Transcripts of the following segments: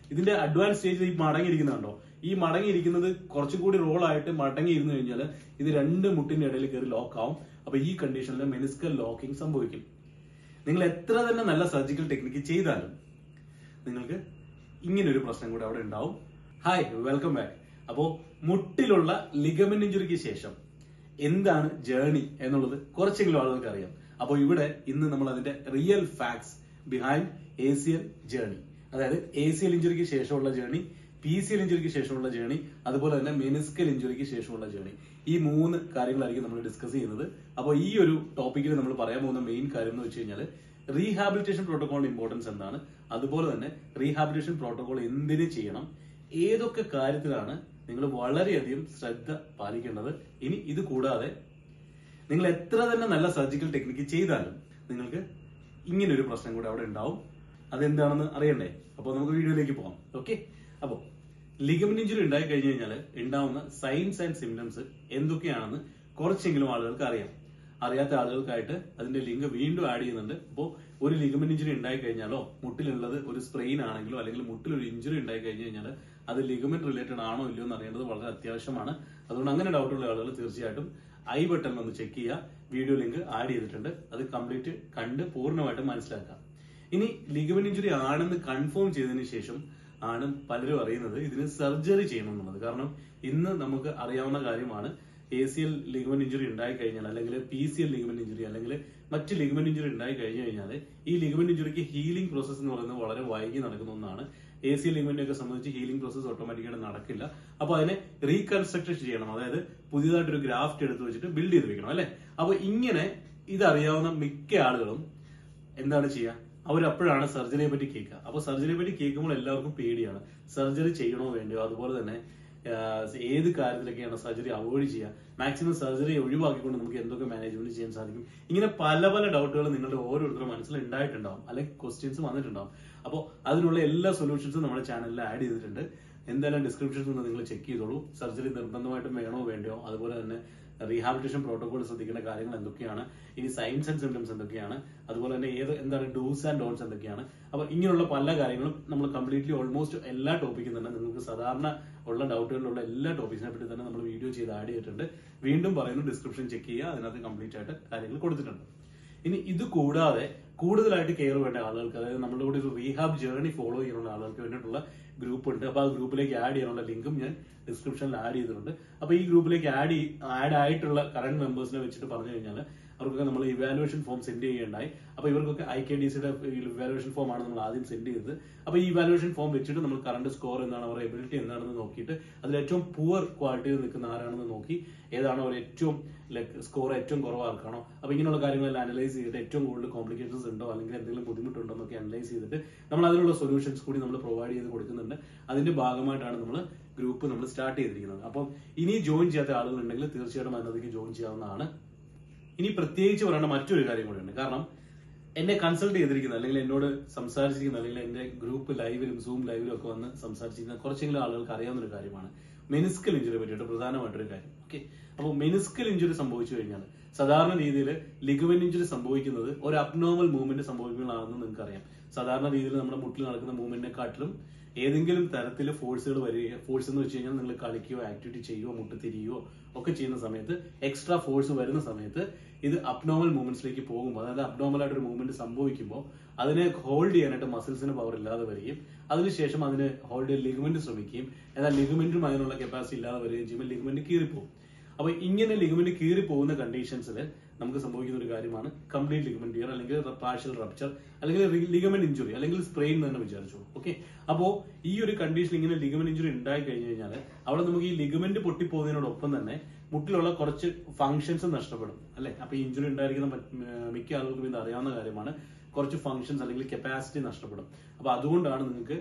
ഇതിന്റെ അഡ്വാൻസ് സ്റ്റേജിൽ ഈ മടങ്ങിയിരിക്കുന്നുണ്ടോ ഈ മടങ്ങിയിരിക്കുന്നത് കുറച്ചും കൂടി റോൾ ആയിട്ട് മടങ്ങി ഇരുന്ന് കഴിഞ്ഞാൽ ഇത് രണ്ട് മുട്ടിന്റെ ഇടയിൽ കയറി ലോക്ക് ആവും അപ്പൊ ഈ കണ്ടീഷനിൽ മെനിസ്കൽ ലോക്കിംഗ് സംഭവിക്കും നിങ്ങൾ എത്ര തന്നെ നല്ല സർജിക്കൽ ടെക്നിക്ക് ചെയ്താലും നിങ്ങൾക്ക് ഇങ്ങനെ ഒരു പ്രശ്നം കൂടെ അവിടെ ഉണ്ടാവും ഹായ് വെൽക്കം ബാക്ക് അപ്പോ മുട്ടിലുള്ള ലിഗമെന്റ് ഇഞ്ചുറിക്ക് ശേഷം എന്താണ് ജേർണി എന്നുള്ളത് കുറച്ചെങ്കിലും ആളുകൾക്ക് അറിയാം അപ്പോൾ ഇവിടെ ഇന്ന് നമ്മൾ അതിന്റെ real facts behind A C L journey അതായത് എ സി എൽ ഇഞ്ചുറിക്ക് ശേഷമുള്ള ജേർണി പി സി എൽ ഇഞ്ചുറിക്ക് ശേഷമുള്ള ജേർണി അതുപോലെ തന്നെ മെനിസ്കൽ ഇഞ്ചുറിക്ക് ശേഷമുള്ള ജേർണി ഈ മൂന്ന് കാര്യങ്ങളായിരിക്കും നമ്മൾ ഡിസ്കസ് ചെയ്യുന്നത് അപ്പോൾ ഈ ഒരു ടോപ്പിക്കിൽ നമ്മൾ പറയാൻ പോകുന്ന മെയിൻ കാര്യം എന്ന് വെച്ച് കഴിഞ്ഞാൽ റീഹാബിലിറ്റേഷൻ പ്രോട്ടോകോളിന്റെ ഇമ്പോർട്ടൻസ് എന്താണ് അതുപോലെ തന്നെ റീഹാബിലിറ്റേഷൻ പ്രോട്ടോകോൾ എന്തിന് ചെയ്യണം ഏതൊക്കെ കാര്യത്തിലാണ് നിങ്ങൾ വളരെയധികം ശ്രദ്ധ പാലിക്കേണ്ടത് ഇനി ഇത് കൂടാതെ നിങ്ങൾ എത്ര തന്നെ നല്ല സർജിക്കൽ ടെക്നിക്ക് ചെയ്താലും നിങ്ങൾക്ക് ഇങ്ങനെ ഒരു പ്രശ്നം കൂടെ അവിടെ ഉണ്ടാവും അതെന്താണെന്ന് അറിയണ്ടേ അപ്പോൾ നമുക്ക് വീഡിയോയിലേക്ക് പോകാം ഓക്കെ അപ്പോൾ ലിഗമെന്റ് ഇഞ്ചുറി ഉണ്ടായി കഴിഞ്ഞു കഴിഞ്ഞാൽ ഉണ്ടാവുന്ന സൈൻസ് ആൻഡ് സിംറ്റംസ് എന്തൊക്കെയാണെന്ന് കുറച്ചെങ്കിലും ആളുകൾക്ക് അറിയാം അറിയാത്ത ആളുകൾക്കായിട്ട് അതിന്റെ ലിങ്ക് വീണ്ടും ആഡ് ചെയ്യുന്നുണ്ട് അപ്പോൾ ഒരു ലിഗമെന്റ് ഇഞ്ചുറി ഉണ്ടായി കഴിഞ്ഞാലോ മുട്ടിലുള്ളത് ഒരു സ്പ്രെയിൻ ആണെങ്കിലോ അല്ലെങ്കിൽ മുട്ടിൽ ഒരു ഇഞ്ചുറി ഉണ്ടായി കഴിഞ്ഞു കഴിഞ്ഞാൽ അത് ലിഗമെന്റ് റിലേറ്റഡ് ആണോ ഇല്ലയോ എന്ന് അറിയേണ്ടത് വളരെ അത്യാവശ്യമാണ് അതുകൊണ്ട് അങ്ങനെ ഡൗട്ടുള്ള ആളുകൾ തീർച്ചയായിട്ടും ഐ ബട്ടൺ ഒന്ന് ചെക്ക് ചെയ്യുക വീഡിയോ ലിങ്ക് ആഡ് ചെയ്തിട്ടുണ്ട് അത് കംപ്ലീറ്റ് കണ്ട് പൂർണ്ണമായിട്ട് മനസ്സിലാക്കാം ഇനി ലിഗമെന്റ് ഇഞ്ചുറി ആണെന്ന് കൺഫേം ചെയ്തതിനു ശേഷം ആണ് പലരും അറിയുന്നത് ഇതിന് സർജറി ചെയ്യണം എന്നുള്ളത് കാരണം ഇന്ന് നമുക്ക് അറിയാവുന്ന കാര്യമാണ് A C L ligament injury ഉണ്ടായി കഴിഞ്ഞാൽ അല്ലെങ്കിൽ P C L ligament injury അല്ലെങ്കിൽ മറ്റ് ലിഗമെന്റ് ഇഞ്ചുറി ഉണ്ടായി കഴിഞ്ഞു കഴിഞ്ഞാൽ ഈ ലിഗമെന്റ് ഇഞ്ചുറിക്ക് ഹീലിംഗ് പ്രോസസ് എന്ന് പറയുന്നത് വളരെ വൈകി നടക്കുന്ന ഒന്നാണ് എ സി എൽ ലിഗമെന്റ് ഒക്കെ സംബന്ധിച്ച് ഹീലിംഗ് പ്രോസസ് ഓട്ടോമാറ്റിക്കായിട്ട് നടക്കില്ല അപ്പൊ അതിനെ റീകൺസ്ട്രക്ട് ചെയ്യണം അതായത് പുതിയതായിട്ടൊരു ഗ്രാഫ്റ്റ് എടുത്ത് വെച്ചിട്ട് ബിൽഡ് ചെയ്ത് വെക്കണം അല്ലെ അപ്പൊ ഇങ്ങനെ ഇതറിയാവുന്ന മിക്ക ആളുകളും എന്താണ് ചെയ്യുക അവരപ്പോഴാണ് സർജറിയെ പറ്റി കേൾക്കുക അപ്പൊ സർജറിയെ പറ്റി കേൾക്കുമ്പോൾ എല്ലാവർക്കും പേടിയാണ് സർജറി ചെയ്യണോ വേണ്ടയോ അതുപോലെ തന്നെ ആഹ് ഏത് കാര്യത്തിലൊക്കെയാണ് സർജറി അവോയ്ഡ് ചെയ്യുക മാക്സിമം സർജറി ഒഴിവാക്കിക്കൊണ്ട് നമുക്ക് എന്തൊക്കെ മാനേജ്മെന്റ് ചെയ്യാൻ സാധിക്കും ഇങ്ങനെ പല പല ഡൗട്ടുകൾ നിങ്ങളുടെ ഓരോരുത്തരുടെ മനസ്സിൽ ഉണ്ടായിട്ടുണ്ടാവും അല്ലെങ്കിൽ ക്വസ്റ്റ്യൻസ് വന്നിട്ടുണ്ടാവും അപ്പോൾ അതിനുള്ള എല്ലാ സൊല്യൂഷൻസും നമ്മുടെ ചാനലിൽ ആഡ് ചെയ്തിട്ടുണ്ട് എന്തായാലും ഡിസ്ക്രിപ്ഷനിൽ നിന്ന് നിങ്ങൾ ചെക്ക് ചെയ്തോളൂ സർജറി നിർബന്ധമായിട്ടും വേണോ വേണ്ടയോ അതുപോലെ തന്നെ റീഹാബിലിറ്റേഷൻ പ്രോട്ടോകോൾ ശ്രദ്ധിക്കേണ്ട കാര്യങ്ങൾ എന്തൊക്കെയാണ് ഇനി സൈൻസ് ആൻഡ് സിംറ്റംസ് എന്തൊക്കെയാണ് അതുപോലെ തന്നെ ഏത് എന്താണ് ഡൂസ് ആൻഡ് ഡോൺസ് എന്തൊക്കെയാണ് അപ്പൊ ഇങ്ങനെയുള്ള പല കാര്യങ്ങളും നമ്മൾ കംപ്ലീറ്റ്ലി ഓൾമോസ്റ്റ് എല്ലാ ടോപ്പിക്കും തന്നെ നിങ്ങൾക്ക് സാധാരണ ഉള്ള ഡൗട്ടുകളിലുള്ള എല്ലാ ടോപ്പിക്സിനെ പറ്റി തന്നെ നമ്മൾ വീഡിയോ ചെയ്ത് ആഡ് ചെയ്തിട്ടുണ്ട് വീണ്ടും പറയുന്നു ഡിസ്ക്രിപ്ഷൻ ചെക്ക് ചെയ്യുക അതിനകത്ത് കംപ്ലീറ്റ് ആയിട്ട് കാര്യങ്ങൾ കൊടുത്തിട്ടുണ്ട് ഇനി ഇത് കൂടാതെ കൂടുതലായിട്ട് കെയർ വേണ്ട ആളുകൾക്ക് അതായത് നമ്മളുടെ കൂടെ ഒരു റീഹാബ് ജേർണി ഫോളോ ചെയ്യാനുള്ള ആളുകൾക്ക് വേണ്ടിയിട്ടുള്ള ഗ്രൂപ്പ് ഉണ്ട് അപ്പൊ ആ ഗ്രൂപ്പിലേക്ക് ആഡ് ചെയ്യാനുള്ള ലിങ്കും ഞാൻ ഡിസ്ക്രിപ്ഷനിൽ ആഡ് ചെയ്തിട്ടുണ്ട് അപ്പൊ ഈ ഗ്രൂപ്പിലേക്ക് ആഡ് ആഡ് ആയിട്ടുള്ള കറന്റ് മെമ്പേഴ്സിനെ വെച്ചിട്ട് പറഞ്ഞു കഴിഞ്ഞാൽ അവർക്കൊക്കെ നമ്മൾ ഇവാലുവേഷൻ ഫോം സെൻഡ് ചെയ്യുകയുണ്ടായി അപ്പൊ ഇവർക്കൊക്കെ ഐ കെ ഡി സിയുടെ ഇവാലുവേഷൻ ഫോം ആണ് നമ്മൾ ആദ്യം സെൻഡ് ചെയ്തത് അപ്പൊ ഈ ഇവാലുവേഷൻ ഫോം വെച്ചിട്ട് നമ്മൾ കറണ്ട് സ്കോർ എന്താണ് അവരുടെ എബിലിറ്റി എന്താണെന്ന് നോക്കിയിട്ട് അതിൽ ഏറ്റവും പുവർ ക്വാളിറ്റിയിൽ നിൽക്കുന്ന ആരാണെന്ന് നോക്കി ഏതാണ് അവർ ഏറ്റവും ലൈക്ക് സ്കോർ ഏറ്റവും കുറവാർക്കാണോ അപ്പൊ ഇങ്ങനെയുള്ള കാര്യങ്ങളെല്ലാം അനലൈസ് ചെയ്തിട്ട് ഏറ്റവും കൂടുതൽ കോംപ്ലിക്കേഷൻസ് ഉണ്ടോ അല്ലെങ്കിൽ എന്തെങ്കിലും ബുദ്ധിമുട്ടുണ്ടോ എന്നൊക്കെ അനലൈസ് ചെയ്തിട്ട് നമ്മൾ അതിനുള്ള സൊല്യൂഷൻസ് കൂടി നമ്മൾ പ്രൊവൈഡ് ചെയ്ത് കൊടുക്കുന്നുണ്ട് അതിന്റെ ഭാഗമായിട്ടാണ് നമ്മൾ ഗ്രൂപ്പ് നമ്മൾ സ്റ്റാർട്ട് ചെയ്തിരിക്കുന്നത് അപ്പം ഇനി ജോയിൻ ചെയ്യാത്ത ആളുകൾ ഉണ്ടെങ്കിൽ തീർച്ചയായിട്ടും അതിനകത്തേക്ക് ജോയിൻ ചെയ്യാവുന്നതാണ് ഇനി പ്രത്യേകിച്ച് പറയേണ്ട മറ്റൊരു കാര്യം കൂടിയുണ്ട് കാരണം എന്നെ കൺസൾട്ട് ചെയ്തിരിക്കുന്ന അല്ലെങ്കിൽ എന്നോട് സംസാരിച്ചിരിക്കുന്ന അല്ലെങ്കിൽ എന്റെ ഗ്രൂപ്പ് ലൈവിലും സൂം ലൈവിലും ഒക്കെ വന്ന് സംസാരിച്ചിരിക്കുന്ന കുറച്ചെങ്കിലും ആളുകൾക്ക് അറിയാവുന്ന ഒരു കാര്യമാണ് മെനിസ്കൽ ഇഞ്ചുറി പറ്റിയിട്ട് പ്രധാനമായിട്ടൊരു കാര്യം ഓക്കെ അപ്പോൾ മെനിസ്കൽ ഇഞ്ചുറി സംഭവിച്ചു കഴിഞ്ഞാൽ സാധാരണ രീതിയിൽ ലിഗമെന്റ് ഇഞ്ചുറി സംഭവിക്കുന്നത് ഒരു അബ്നോർമൽ മൂവ്മെന്റ് സംഭവിക്കുന്നതാണെന്ന് നിങ്ങൾക്ക് അറിയാം സാധാരണ രീതിയിൽ നമ്മുടെ മുട്ടിൽ നടക്കുന്ന മൂവ്മെന്റിനെക്കാട്ടിലും ഏതെങ്കിലും തരത്തിൽ ഫോഴ്സുകൾ വരിക ഫോഴ്സ് എന്ന് വെച്ച് കഴിഞ്ഞാൽ നിങ്ങൾ കളിക്കുകയോ ആക്ടിവിറ്റി ചെയ്യുകയോ മുട്ട് തിരിയുകയോ ഒക്കെ ചെയ്യുന്ന സമയത്ത് എക്സ്ട്രാ ഫോഴ്സ് വരുന്ന സമയത്ത് ഇത് അബ്നോമൽ മൂവ്മെന്റ്സിലേക്ക് പോകുമ്പോൾ അതായത് അബ്നോമൽ ആയിട്ട് ഒരു മൂവ്മെന്റ് സംഭവിക്കുമ്പോൾ അതിനെ ഹോൾഡ് ചെയ്യാനായിട്ട് മസിൽസിന് പവർ ഇല്ലാതെ വരികയും അതിനുശേഷം അതിന് ഹോൾഡ് ചെയ്യാൻ ലിഗമെന്റ് ശ്രമിക്കുകയും എന്നാൽ ലിഗമെന്റും അതിനുള്ള കപ്പാസിറ്റി ഇല്ലാതെ വരികയും ചെയ്യുമ്പോൾ ലിഗമെന്റ് കീറിപ്പോകും അപ്പൊ ഇങ്ങനെ ലിഗമെന്റ് കീറി പോകുന്ന കണ്ടീഷൻസിൽ നമുക്ക് സംഭവിക്കുന്ന ഒരു കാര്യമാണ് കംപ്ലീറ്റ് ലിഗമെന്റ് ഇയർ അല്ലെങ്കിൽ പാർഷ്യൽ റപ്ചർ അല്ലെങ്കിൽ ലിഗമെന്റ് ഇഞ്ചുറി അല്ലെങ്കിൽ സ്പ്രെയിൻ തന്നെ വിചാരിച്ചു ഓക്കെ അപ്പോ ഈ ഒരു കണ്ടീഷൻ ഇങ്ങനെ ലിഗമെന്റ് ഇഞ്ചുറി ഉണ്ടായി കഴിഞ്ഞു കഴിഞ്ഞാൽ അവിടെ നമുക്ക് ഈ ലിഗമെന്റ് പൊട്ടിപ്പോകുന്നതിനോടൊപ്പം തന്നെ മുട്ടിലുള്ള കുറച്ച് ഫങ്ഷൻസ് നഷ്ടപ്പെടും അല്ലെ അപ്പൊ ഈ ഇഞ്ചുറി ഉണ്ടായിരിക്കുന്ന മറ്റ്- ഏർ മിക്ക ആളുകൾക്കും ഇത് അറിയാവുന്ന കാര്യമാണ് കുറച്ച് ഫങ്ഷൻസ് അല്ലെങ്കിൽ കപ്പാസിറ്റി നഷ്ടപ്പെടും അപ്പൊ അതുകൊണ്ടാണ് നിങ്ങൾക്ക്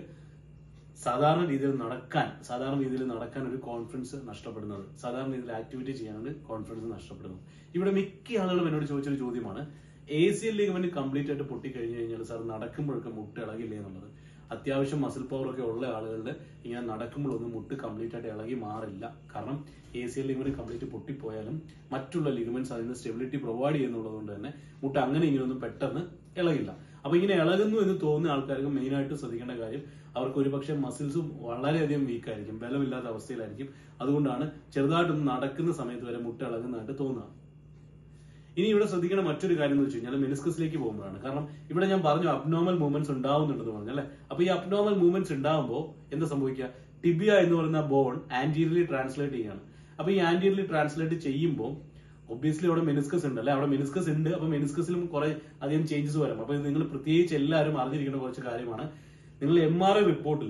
സാധാരണ രീതിയിൽ നടക്കാൻ സാധാരണ രീതിയിൽ നടക്കാൻ ഒരു കോൺഫിഡൻസ് നഷ്ടപ്പെടുന്നത് സാധാരണ രീതിയിൽ ആക്ടിവിറ്റി ചെയ്യാനാണ് കോൺഫിഡൻസ് നഷ്ടപ്പെടുന്നത് ഇവിടെ മിക്ക ആളുകളും എന്നോട് ചോദിച്ചൊരു ചോദ്യമാണ് A C L ligament complete ആയിട്ട് പൊട്ടി കഴിഞ്ഞു കഴിഞ്ഞാൽ സാർ നടക്കുമ്പോഴൊക്കെ മുട്ട് ഇളകില്ലേ എന്നുള്ളത് അത്യാവശ്യം മസിൽ പവർ ഒക്കെ ഉള്ള ആളുകളുടെ ഇങ്ങനെ നടക്കുമ്പോഴൊന്നും മുട്ട് കംപ്ലീറ്റ് ആയിട്ട് ഇളകി മാറില്ല കാരണം A C L ligament complete പൊട്ടിപ്പോയാലും മറ്റുള്ള ലിഗമെന്റ്സ് അതിന് സ്റ്റെബിലിറ്റി പ്രൊവൈഡ് ചെയ്യുന്നുള്ളത് കൊണ്ട് തന്നെ മുട്ട് അങ്ങനെ ഇങ്ങനെയൊന്നും പെട്ടെന്ന് ഇളകില്ല അപ്പൊ ഇങ്ങനെ ഇളകുന്നു എന്ന് തോന്നുന്ന ആൾക്കാർക്ക് മെയിൻ ആയിട്ട് ശ്രദ്ധിക്കേണ്ട കാര്യം അവർക്ക് ഒരുപക്ഷെ മസിൽസ് വളരെയധികം വീക്ക് ആയിരിക്കും ബലമില്ലാത്ത അവസ്ഥയിലായിരിക്കും അതുകൊണ്ടാണ് ചെറുതായിട്ടൊന്ന് നടക്കുന്ന സമയത്ത് വരെ മുട്ട ഇളകുന്നതായിട്ട് തോന്നുക ഇനി ഇവിടെ ശ്രദ്ധിക്കേണ്ട മറ്റൊരു കാര്യം എന്ന് വെച്ച് കഴിഞ്ഞാൽ മെനിസ്കസിലേക്ക് പോകുമ്പോഴാണ് കാരണം ഇവിടെ ഞാൻ പറഞ്ഞു അബ്നോർമൽ മൂവ്മെന്റ്സ് ഉണ്ടാവുന്നുണ്ടെന്ന് പറഞ്ഞു അല്ലെ അപ്പൊ ഈ അബ്നോർമൽ മൂവ്മെന്റ്സ് ഉണ്ടാവുമ്പോൾ എന്താ സംഭവിക്കുക ടിബിയ എന്ന് പറയുന്ന ബോൺ ആന്റീരിയലി ട്രാൻസ്ലേറ്റ് ചെയ്യാണ് അപ്പൊ ഈ ആന്റീരിയലി ട്രാൻസ്ലേറ്റ് ചെയ്യുമ്പോൾ ഒബ്വിയസ്ലി അവിടെ മെനിസ്കസ് ഉണ്ട് അല്ലെ അവിടെ മെനിസ്കസ് ഉണ്ട് അപ്പൊ മെനിസ്കസിലും കുറെ അധികം ചേഞ്ചസ് വരും അപ്പൊ നിങ്ങൾ പ്രത്യേകിച്ച് എല്ലാവരും അറിഞ്ഞിരിക്കേണ്ട കുറച്ച് കാര്യമാണ് നിങ്ങൾ എം ആർ ഐ റിപ്പോർട്ടിൽ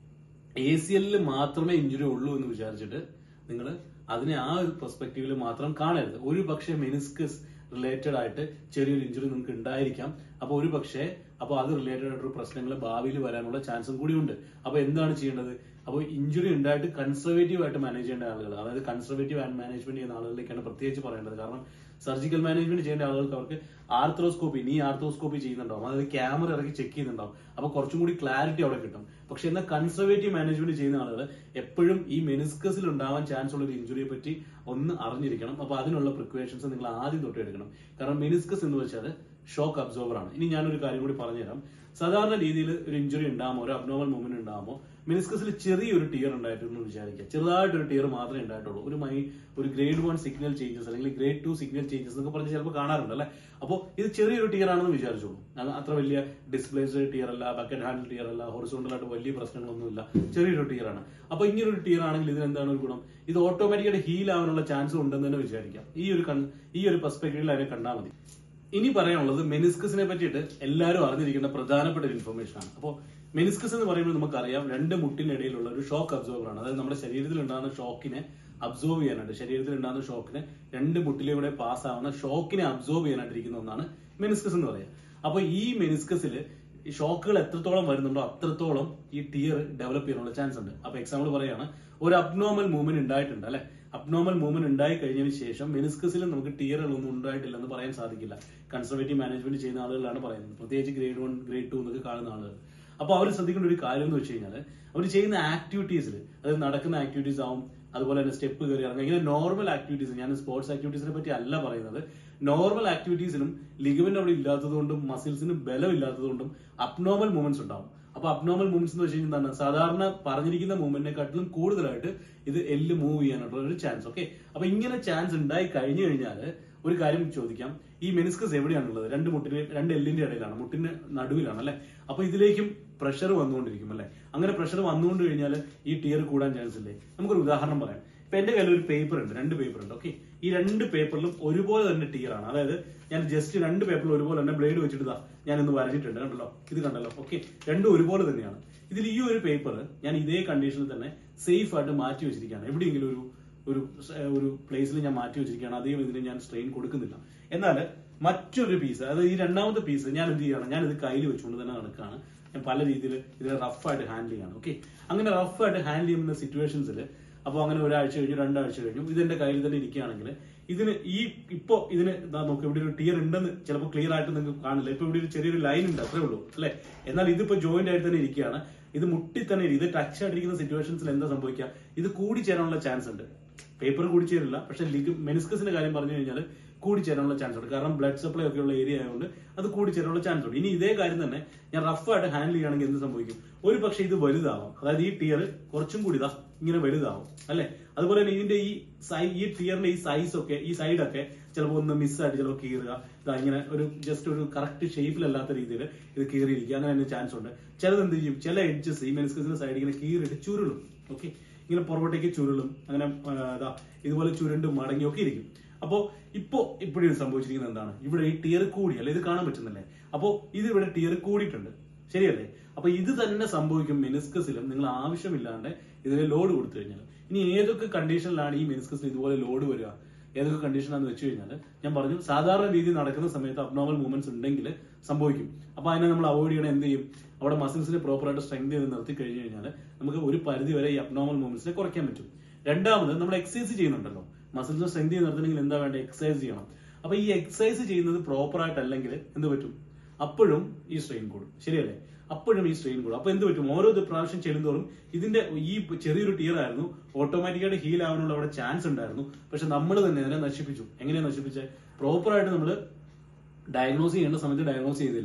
എ സി എല്ലിൽ മാത്രമേ ഇഞ്ചുറി ഉള്ളൂ എന്ന് വിചാരിച്ചിട്ട് നിങ്ങൾ അതിനെ ആ ഒരു പെർസ്പെക്റ്റീവിൽ മാത്രം കാണരുത് ഒരു പക്ഷേ മെനിസ്കസ് റിലേറ്റഡ് ആയിട്ട് ചെറിയൊരു ഇഞ്ചുറി നിങ്ങൾക്ക് ഉണ്ടായിരിക്കാം അപ്പൊ ഒരു പക്ഷേ അപ്പോൾ അത് റിലേറ്റഡ് ആയിട്ടുള്ള പ്രശ്നങ്ങൾ ഭാവിയിൽ വരാനുള്ള ചാൻസും കൂടി ഉണ്ട് അപ്പൊ എന്താണ് ചെയ്യേണ്ടത് അപ്പോൾ ഇഞ്ചുറി ഉണ്ടായിട്ട് കൺസർവേറ്റീവ് ആയിട്ട് മാനേജ് ചെയ്യേണ്ട ആളുകൾ അതായത് കൺസർവേറ്റീവ് ആൻഡ് മാനേജ്മെന്റ് ചെയ്യുന്ന ആളുകളിലേക്കാണ് പ്രത്യേകിച്ച് പറയേണ്ടത് കാരണം സർജിക്കൽ മാനേജ്മെന്റ് ചെയ്യേണ്ട ആളുകൾക്ക് അവർക്ക് ആർത്രോസ്കോപ്പി നീ ആർത്രോസ്കോപ്പി ചെയ്യുന്നുണ്ടാവും അതായത് ക്യാമറ ഇറക്കി ചെക്ക് ചെയ്യുന്നുണ്ടാവും അപ്പൊ കുറച്ചും കൂടി ക്ലാരിറ്റി അവിടെ കിട്ടും പക്ഷെ എന്നാൽ കൺസർവേറ്റീവ് മാനേജ്മെന്റ് ചെയ്യുന്ന ആളുകൾ എപ്പോഴും ഈ മെനിസ്കസിൽ ഉണ്ടാവാൻ ചാൻസ് ഉള്ള ഒരു ഇഞ്ചുറിയെ പറ്റി ഒന്ന് അറിഞ്ഞിരിക്കണം അപ്പൊ അതിനുള്ള പ്രിക്വേഷൻസ് നിങ്ങൾ ആദ്യം തൊട്ട് എടുക്കണം കാരണം മെനിസ്കസ് എന്ന് വെച്ചാൽ ഷോക്ക് അബ്സോർവർ ആണ് ഇനി ഞാനൊരു കാര്യം കൂടി പറഞ്ഞുതരാം സാധാരണ രീതിയിൽ ഒരു ഇഞ്ചുറി ഉണ്ടാകുമോ ഒരു അബ്നോർമൽ മൂവ്മെന്റ് ഉണ്ടാകുമോ മെനിസ്കസിൽ ചെറിയൊരു ടിയർ ഉണ്ടായിട്ടെന്ന് വിചാരിക്കുക ചെറുതായിട്ടൊരു ടിയർ മാത്രമേ ഉണ്ടായിട്ടുള്ളൂ ഒരു മൈ ഒരു ഗ്രേഡ് വൺ സിഗ്നൽ ചേഞ്ചസ് അല്ലെങ്കിൽ ഗ്രേഡ് ടു സിഗ്നൽ ചേഞ്ചസ് എന്നൊക്കെ പറഞ്ഞ് ചിലപ്പോൾ കാണാറുണ്ട് അല്ലെ അപ്പോൾ ഇത് ചെറിയൊരു ടിയർ ആണെന്ന് വിചാരിച്ചോളൂ അത് അത്ര വലിയ ഡിസ്പ്ലേസ്ഡ് ടിയർ അല്ല ബക്കറ്റ് ഹാൻഡിൽ ടിയർ അല്ല ഹൊറിസോണ്ടൽ ആയിട്ട് വലിയ പ്രശ്നങ്ങളൊന്നുമില്ല ചെറിയൊരു ടിയർ ആണ് അപ്പൊ ഇങ്ങനൊരു ടിയർ ആണെങ്കിൽ ഇതിന് എന്താണ് ഒരു ഗുണം ഇത് ഓട്ടോമാറ്റിക്കായിട്ട് ഹീൽ ആവാനുള്ള ചാൻസ് ഉണ്ടെന്ന് തന്നെ വിചാരിക്കാം ഈ ഒരു കൺ- ഈ ഒരു പെർസ്പെക്ടീവിൽ അതിനെ കണ്ടാൽ മതി ഇനി പറയാനുള്ളത് മെനിസ്കസിനെ പറ്റിയിട്ട് എല്ലാവരും അറിഞ്ഞിരിക്കേണ്ട പ്രധാനപ്പെട്ട ഒരു ഇൻഫർമേഷൻ ആണ് അപ്പോൾ മെനിസ്കസ് എന്ന് പറയുമ്പോൾ നമുക്കറിയാം രണ്ട് മുട്ടിനിടയിലുള്ള ഒരു ഷോക്ക് അബ്സോർവർ ആണ് അതായത് നമ്മുടെ ശരീരത്തിൽ ഉണ്ടാകുന്ന ഷോക്കിനെ അബ്സോർവ് ചെയ്യാനായിട്ട് ശരീരത്തിൽ ഉണ്ടാകുന്ന ഷോക്കിനെ രണ്ട് മുട്ടിലൂടെ പാസ് ആവുന്ന ഷോക്കിനെ അബ്സോർവ് ചെയ്യാനായിട്ടിരിക്കുന്ന ഒന്നാണ് മെനിസ്കസ് എന്ന് പറയുക അപ്പൊ ഈ മെനിസ്കസിൽ ഷോക്കുകൾ എത്രത്തോളം വരുന്നുണ്ടോ അത്രത്തോളം ഈ ടിയർ ഡെവലപ്പ് ചെയ്യാനുള്ള ചാൻസ് ഉണ്ട് അപ്പൊ എക്സാമ്പിൾ പറയാണ് ഒരു അബ്നോർമൽ മൂവ്മെന്റ് ഉണ്ടായിട്ടുണ്ട് അല്ലെ അബ്നോർമൽ മൂവ്മെന്റ് ഉണ്ടായി കഴിഞ്ഞതിന് ശേഷം മെനിസ്കസിൽ നമുക്ക് ടിയറുകളൊന്നും ഉണ്ടായിട്ടില്ല എന്ന് പറയാൻ സാധിക്കില്ല കൺസർവേറ്റീവ് മാനേജ്മെന്റ് ചെയ്യുന്ന ആളുകളാണ് പറയുന്നത് പ്രത്യേകിച്ച് ഗ്രേഡ് വൺ ഗ്രേഡ് ടു എന്നൊക്കെ കാണുന്ന ആളുകൾ അപ്പൊ അവർ ശ്രദ്ധിക്കേണ്ട ഒരു കാര്യം എന്ന് വെച്ച് കഴിഞ്ഞാൽ അവർ ചെയ്യുന്ന ആക്ടിവിറ്റീസിൽ അതായത് നടക്കുന്ന ആക്ടിവിറ്റീസ് ആവും അതുപോലെ തന്നെ സ്റ്റെപ്പ് കയറി ഇറങ്ങുക ഇങ്ങനെ നോർമൽ ആക്ടിവിറ്റീസ് ഞാൻ സ്പോർട്സ് ആക്ടിവിറ്റീസിനെ പറ്റി അല്ല പറയുന്നത് നോർമൽ ആക്ടിവിറ്റീസിലും ലിഗമെന്റ് അവിടെ ഇല്ലാത്തതുകൊണ്ടും മസിൽസിന് ബലം ഇല്ലാത്തതുകൊണ്ടും അബ്നോർമൽ മൂവ്മെന്റ്സ് ഉണ്ടാവും അപ്പൊ അബ്നോർമൽ മൂവ്മെന്റ്സ് എന്ന് വെച്ച് കഴിഞ്ഞാൽ എന്താണ് സാധാരണ പറഞ്ഞിരിക്കുന്ന മൂവ്മെന്റിനെക്കാട്ടിലും കൂടുതലായിട്ട് ഇത് എല്ല് മൂവ് ചെയ്യാനുള്ള ഒരു ചാൻസ് ഓക്കെ അപ്പൊ ഇങ്ങനെ ചാൻസ് ഉണ്ടായി കഴിഞ്ഞു കഴിഞ്ഞാൽ ഒരു കാര്യം ചോദിക്കാം ഈ മെനിസ്കസ് എവിടെയാണുള്ളത് രണ്ട് മുട്ടിന് രണ്ട് എല്ലിന്റെ ഇടയിലാണ് മുട്ടിന്റെ നടുവിലാണ് അല്ലെ അപ്പൊ ഇതിലേക്കും പ്രഷർ വന്നുകൊണ്ടിരിക്കും അല്ലെ അങ്ങനെ പ്രഷർ വന്നുകൊണ്ട് കഴിഞ്ഞാൽ ഈ ടിയർ കൂടാൻ ചാൻസ് ഇല്ലേ നമുക്കൊരു ഉദാഹരണം പറയാം ഇപ്പൊ എന്റെ കയ്യിൽ ഒരു പേപ്പർ ഉണ്ട് രണ്ട് പേപ്പർ ഉണ്ട് ഓക്കെ ഈ രണ്ട് പേപ്പറിലും ഒരുപോലെ തന്നെ ടിയർ ആണ് അതായത് ഞാൻ ജസ്റ്റ് രണ്ട് പേപ്പറിലും ഒരുപോലെ തന്നെ ബ്ലേഡ് വെച്ചിട്ട് ഇതാ ഞാൻ ഇന്ന് വരച്ചിട്ടുണ്ട് കണ്ടല്ലോ ഇത് കണ്ടല്ലോ ഓക്കെ രണ്ടും ഒരുപോലെ തന്നെയാണ് ഇതിൽ ഈ ഒരു പേപ്പർ ഞാൻ ഇതേ കണ്ടീഷനിൽ തന്നെ സേഫ് ആയിട്ട് മാറ്റി വെച്ചിരിക്കുകയാണ് എവിടെയെങ്കിലും ഒരു ഒരു സ- ഒരു പ്ലേസിൽ ഞാൻ മാറ്റി വെച്ചിരിക്കുകയാണ് അധികം ഇതിന് ഞാൻ സ്ട്രെയിൻ കൊടുക്കുന്നില്ല എന്നാൽ മറ്റൊരു പീസ് അതായത് ഈ രണ്ടാമത്തെ പീസ് ഞാൻ എന്ത് ചെയ്യണം ഞാൻ ഇത് കയ്യിൽ വെച്ചുകൊണ്ട് തന്നെ നടക്കുകയാണ് ഞാൻ പല രീതിയിൽ ഇതിനെ റഫായിട്ട് ഹാൻഡിൽ ചെയ്യണം ഓക്കെ അങ്ങനെ റഫായിട്ട് ഹാൻഡിൽ ചെയ്യുന്ന സിറ്റുവേഷൻസിൽ അപ്പോൾ അങ്ങനെ ഒരാഴ്ച കഴിഞ്ഞു രണ്ടാഴ്ച കഴിഞ്ഞു ഇതെന്റെ കയ്യിൽ തന്നെ ഇരിക്കുകയാണെങ്കിൽ ഇതിന് ഈ ഇപ്പോ ഇതിന് ഇതാ നോക്ക് ഇവിടെ ഒരു ടിയർ ഉണ്ടെന്ന് ചിലപ്പോൾ ക്ലിയർ ആയിട്ട് നിങ്ങൾക്ക് കാണില്ല ഇപ്പൊ ഇവിടെ ഒരു ചെറിയൊരു ലൈൻ ഉണ്ട് അത്രേ ഉള്ളൂ അല്ലെ എന്നാൽ ഇതിപ്പോ ജോയിന്റ് ആയിട്ട് തന്നെ ഇരിക്കുകയാണ് ഇത് മുട്ടി തന്നെ ഇരി- ഇത് ടച്ച് ആയിട്ടിരിക്കുന്ന സിറ്റുവേഷൻസിൽ എന്താ സംഭവിക്കുക ഇത് കൂടി ചേരാനുള്ള ചാൻസ് ഉണ്ട് പേപ്പർ കൂടി ചേരില്ല പക്ഷെ ലിഗ് മെനിസ്കസിന്റെ കാര്യം പറഞ്ഞു കഴിഞ്ഞാൽ കൂടി ചേരാനുള്ള ചാൻസ് ഉണ്ട് കാരണം ബ്ലഡ് സപ്ലൈ ഒക്കെ ഉള്ള ഏരിയ ആയതുകൊണ്ട് അത് കൂടി ചേരാനുള്ള ചാൻസ് ഉണ്ട് ഇനി ഇതേ കാര്യം തന്നെ ഞാൻ റഫായിട്ട് ഹാൻഡിൽ ചെയ്യുകയാണെങ്കിൽ എന്ത് സംഭവിക്കും ഒരു പക്ഷേ ഇത് വലുതാവാം അതായത് ഈ ടിയർ കുറച്ചും കൂടി ഇതാ ഇങ്ങനെ വലുതാവും അല്ലെ അതുപോലെ തന്നെ ഇതിന്റെ ഈ സൈ ഈ ടിയറിന്റെ ഈ സൈസ് ഒക്കെ ഈ സൈഡൊക്കെ ചിലപ്പോൾ ഒന്ന് മിസ്സായിട്ട് ചിലപ്പോൾ കീറുക ഇതാ ഇങ്ങനെ ഒരു ജസ്റ്റ് ഒരു കറക്റ്റ് ഷേപ്പിലല്ലാത്ത രീതിയിൽ ഇത് കീറിയിരിക്കുക അങ്ങനെ തന്നെ ചാൻസ് ഉണ്ട് ചിലത് എന്ത് ചെയ്യും ചില എഡ്ജസ് ഈ മെനിസ്കസിന്റെ സൈഡ് ഇങ്ങനെ കീറിയിട്ട് ചുരുളും ഓക്കെ ഇങ്ങനെ പുറകോട്ടേക്ക് ചുരുളും അങ്ങനെ ആ, ഇതാ ഇതുപോലെ ചുരുണ്ട് മടങ്ങിയൊക്കെ ഇരിക്കും അപ്പോ ഇപ്പോ ഇപ്പോഴും സംഭവിച്ചിരിക്കുന്നത് എന്താണ് ഇവിടെ ഈ ടിയർ കൂടി അല്ലെ ഇത് കാണാൻ പറ്റുന്നില്ലേ അപ്പോ ഇത് ഇവിടെ ടിയർ കൂടിയിട്ടുണ്ട് ശരിയല്ലേ അപ്പൊ ഇത് തന്നെ സംഭവിക്കും മെനിസ്കസിലും നിങ്ങൾ ആവശ്യമില്ലാണ്ട് ഇതിന് ലോഡ് കൊടുത്തു കഴിഞ്ഞാൽ ഇനി ഏതൊക്കെ കണ്ടീഷനിലാണ് ഈ മെനിസ്കസിൽ ഇതുപോലെ ലോഡ് വരിക ഏതൊക്കെ കണ്ടീഷനാന്ന് വെച്ച് കഴിഞ്ഞാൽ ഞാൻ പറഞ്ഞു സാധാരണ രീതിയിൽ നടക്കുന്ന സമയത്ത് അബ്നോർമൽ മൂവ്മെന്റ്സ് ഉണ്ടെങ്കിൽ സംഭവിക്കും അപ്പൊ അതിനെ നമ്മൾ അവോയ്ഡ് ചെയ്യണം എന്ത് ചെയ്യും അവിടെ മസിൽസിനെ പ്രോപ്പറായിട്ട് സ്ട്രെങ്ത് ചെയ്ത് നിർത്തി കഴിഞ്ഞു കഴിഞ്ഞാൽ നമുക്ക് ഒരു പരിധി വരെ ഈ അബ്നോർമൽ മൂവ്മെന്റ്സിനെ കുറയ്ക്കാൻ പറ്റും രണ്ടാമത് നമ്മൾ എക്സസൈസ് ചെയ്യുന്നുണ്ടല്ലോ മസിൽസിനെ സ്ട്രെങ്ത് ചെയ്ത് നിർത്തണമെങ്കിൽ എന്താ വേണ്ടത് എക്സസൈസ് ചെയ്യണം അപ്പൊ ഈ എക്സസൈസ് ചെയ്യുന്നത് പ്രോപ്പർ ആയിട്ടല്ലെങ്കിൽ എന്ത് പറ്റും അപ്പോഴും ഈ സ്ട്രെയിൻ കൂടും ശരിയല്ലേ അപ്പോഴും ഈ സ്ട്രെയിൻ കൂടും അപ്പൊ എന്ത് പറ്റും ഓരോ ഇത് പ്രാവശ്യം ചെല്ലുന്തോറും ഇതിന്റെ ഈ ചെറിയൊരു ടിയർ ആയിരുന്നു ഓട്ടോമാറ്റിക്കായിട്ട് ഹീൽ ആവാനുള്ള അവിടെ ചാൻസ് ഉണ്ടായിരുന്നു പക്ഷെ നമ്മൾ തന്നെ അതിനെ നശിപ്പിച്ചു എങ്ങനെയാ നശിപ്പിച്ചത് പ്രോപ്പർ ആയിട്ട് നമ്മൾ ഡയഗ്നോസ് ചെയ്യേണ്ട സമയത്ത് ഡയഗ്നോസ് ചെയ്തില്ല